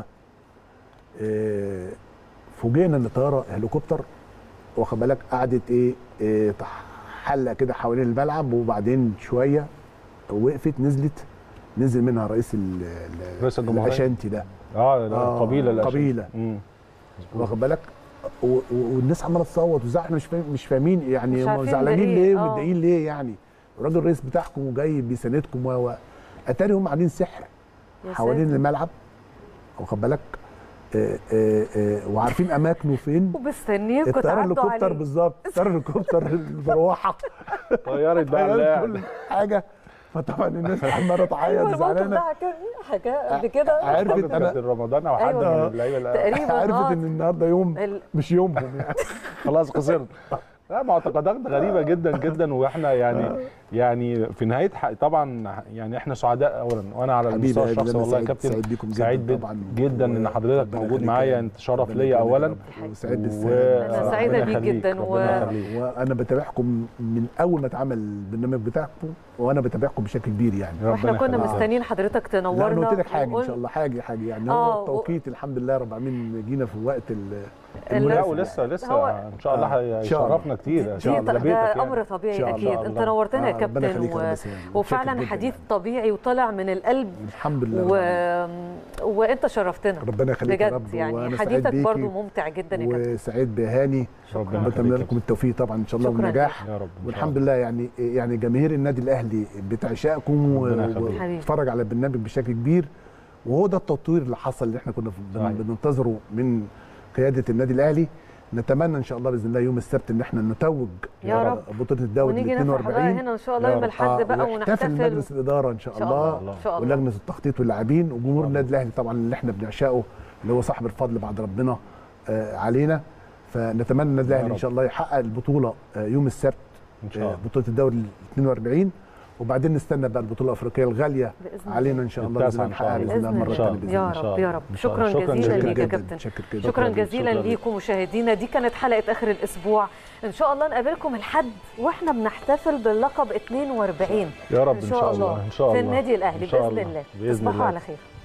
آه فوجئنا ان طياره هليكوبتر واخد بالك قعدت ايه, إيه حلقه كده حوالين الملعب وبعدين شويه وقفت نزلت نزل منها رئيس ال- ال- رئيس الجمهورية. الاشانتي ده اه آه، قبيله الأشياء. قبيلة. مم. واخد بالك و- و- والناس عماله تصوت وزعل احنا مش فاهم مش فاهمين يعني مش هم عارفين زعلانين ده إيه، ليه آه. ومتضايقين ليه يعني الراجل الرئيس بتاعكم جاي بيساندكم و و- اتاري هم عاملين سحر يا حوالين ساتر. الملعب واخد بالك آه، آه، آه، وعارفين اماكنه فين ومستنيكوا الطياره تعدوا الهليكوبتر عليه بالظبط الطياره الهليكوبتر المروحه طيرت بقى طيرت اللاعب. كل حاجه فطبعا الناس عماله تعيط ايوه الموقف زعلانه ده كان حاجه قبل كده عرفت كابتن انا رمضان او حد أيوة. من اللعيبه اللي- تقريبا عرفت آه. ان النهارده يوم ال- مش يومهم يعني خلاص خسرت لا معتقدات غريبه جدا جدا واحنا يعني يعني في نهايه حق طبعا يعني احنا سعداء اولا وانا على حبيبي المستوى يا الشخصي أنا والله يا سعيد- كابتن سعيد بيكم جدا سعيد بد- طبعا جدا ان حضرتك ربنا موجود يخليك معايا يا انت شرف ربنا ليا يخليك يا اولا رب. وسعيد و- بالسلامه أنا سعيدة ربنا بيك يخليك، جدا و- ربنا يخليك. وانا بتابعكم من اول ما اتعمل البرنامج بتاعكم وانا بتابعكم بشكل كبير يعني واحنا ربنا كنا يخليك. مستنيين حضرتك لا تنورنا انا قلت لك حاجه ان وقول- شاء الله حاجه حاجه يعني آه، هو و- التوقيت الحمد لله رب العالمين جينا في وقت ال- لا، لا المناسب ولسه لسه هو- ان شاء الله آه، إن شاء الله. هيشرفنا كتير ان دي شاء الله ده, ده بيتك ده يعني. امر إن طبيعي شاء اكيد الله. انت نورتنا يا آه، ربنا كابتن يخليك يا و... رب سلام. وفعلا متشكر جداً حديث يعني. طبيعي وطلع من القلب الحمد لله رب و... العالمين. وانت شرفتنا ربنا يخليك يا بجد رب يعني وأنا سعيد حديثك بيكي برضو ممتع جدا يا كابتن وسعيد بهاني ربنا بتمنى يخليك. لكم التوفيق طبعا ان شاء الله شكراً والنجاح يا رب إن شاء والحمد الله. لله يعني يعني جماهير النادي الاهلي بتعشقكم ربنا يخليك. حبيبي. وبتتفرج على البرنامج بشكل كبير وهو ده التطوير اللي حصل اللي احنا كنا بن- صحيح. بننتظره من قياده النادي الاهلي نتمنى ان شاء الله باذن الله يوم السبت ان احنا نتوج يا رب. بطوله الدوري ال ونيجي نفرح بقى 42 هنا ان شاء الله يا يوم رب. الاحد بقى ويحتفل ونحتفل مجلس الاداره ان شاء ان شاء الله الله ان شاء الله ولجنه التخطيط واللاعبين وجمهور النادي الاهلي طبعا اللي احنا بنعشقه اللي هو صاحب الفضل بعد ربنا آه، علينا فنتمنى النادي الاهلي ان رب. شاء الله يحقق البطوله آه، يوم السبت ان شاء آه، الله بطوله الدوري ال 42 وبعدين نستنى بقى البطوله الافريقيه الغاليه بإذن الله. علينا ان شاء الله باذن التاسعة الله إن نحققها شاء باذن الله الله. مره إن شاء ثانيه الله. باذن يا الله إن شاء رب الله. يا رب إن شاء شكرا الله. شكراً جزيلا جزيلاً ليك يا جداً. كابتن شكر جدا شكرا شكراً جزيلا شكراً. ليكم مشاهدينا دي كانت حلقه اخر الاسبوع ان شاء الله نقابلكم الحد واحنا بنحتفل باللقب 42 يا رب ان شاء الله ان شاء الله في النادي الاهلي إن شاء باذن الله. الله باذن تصبحوا الله على خير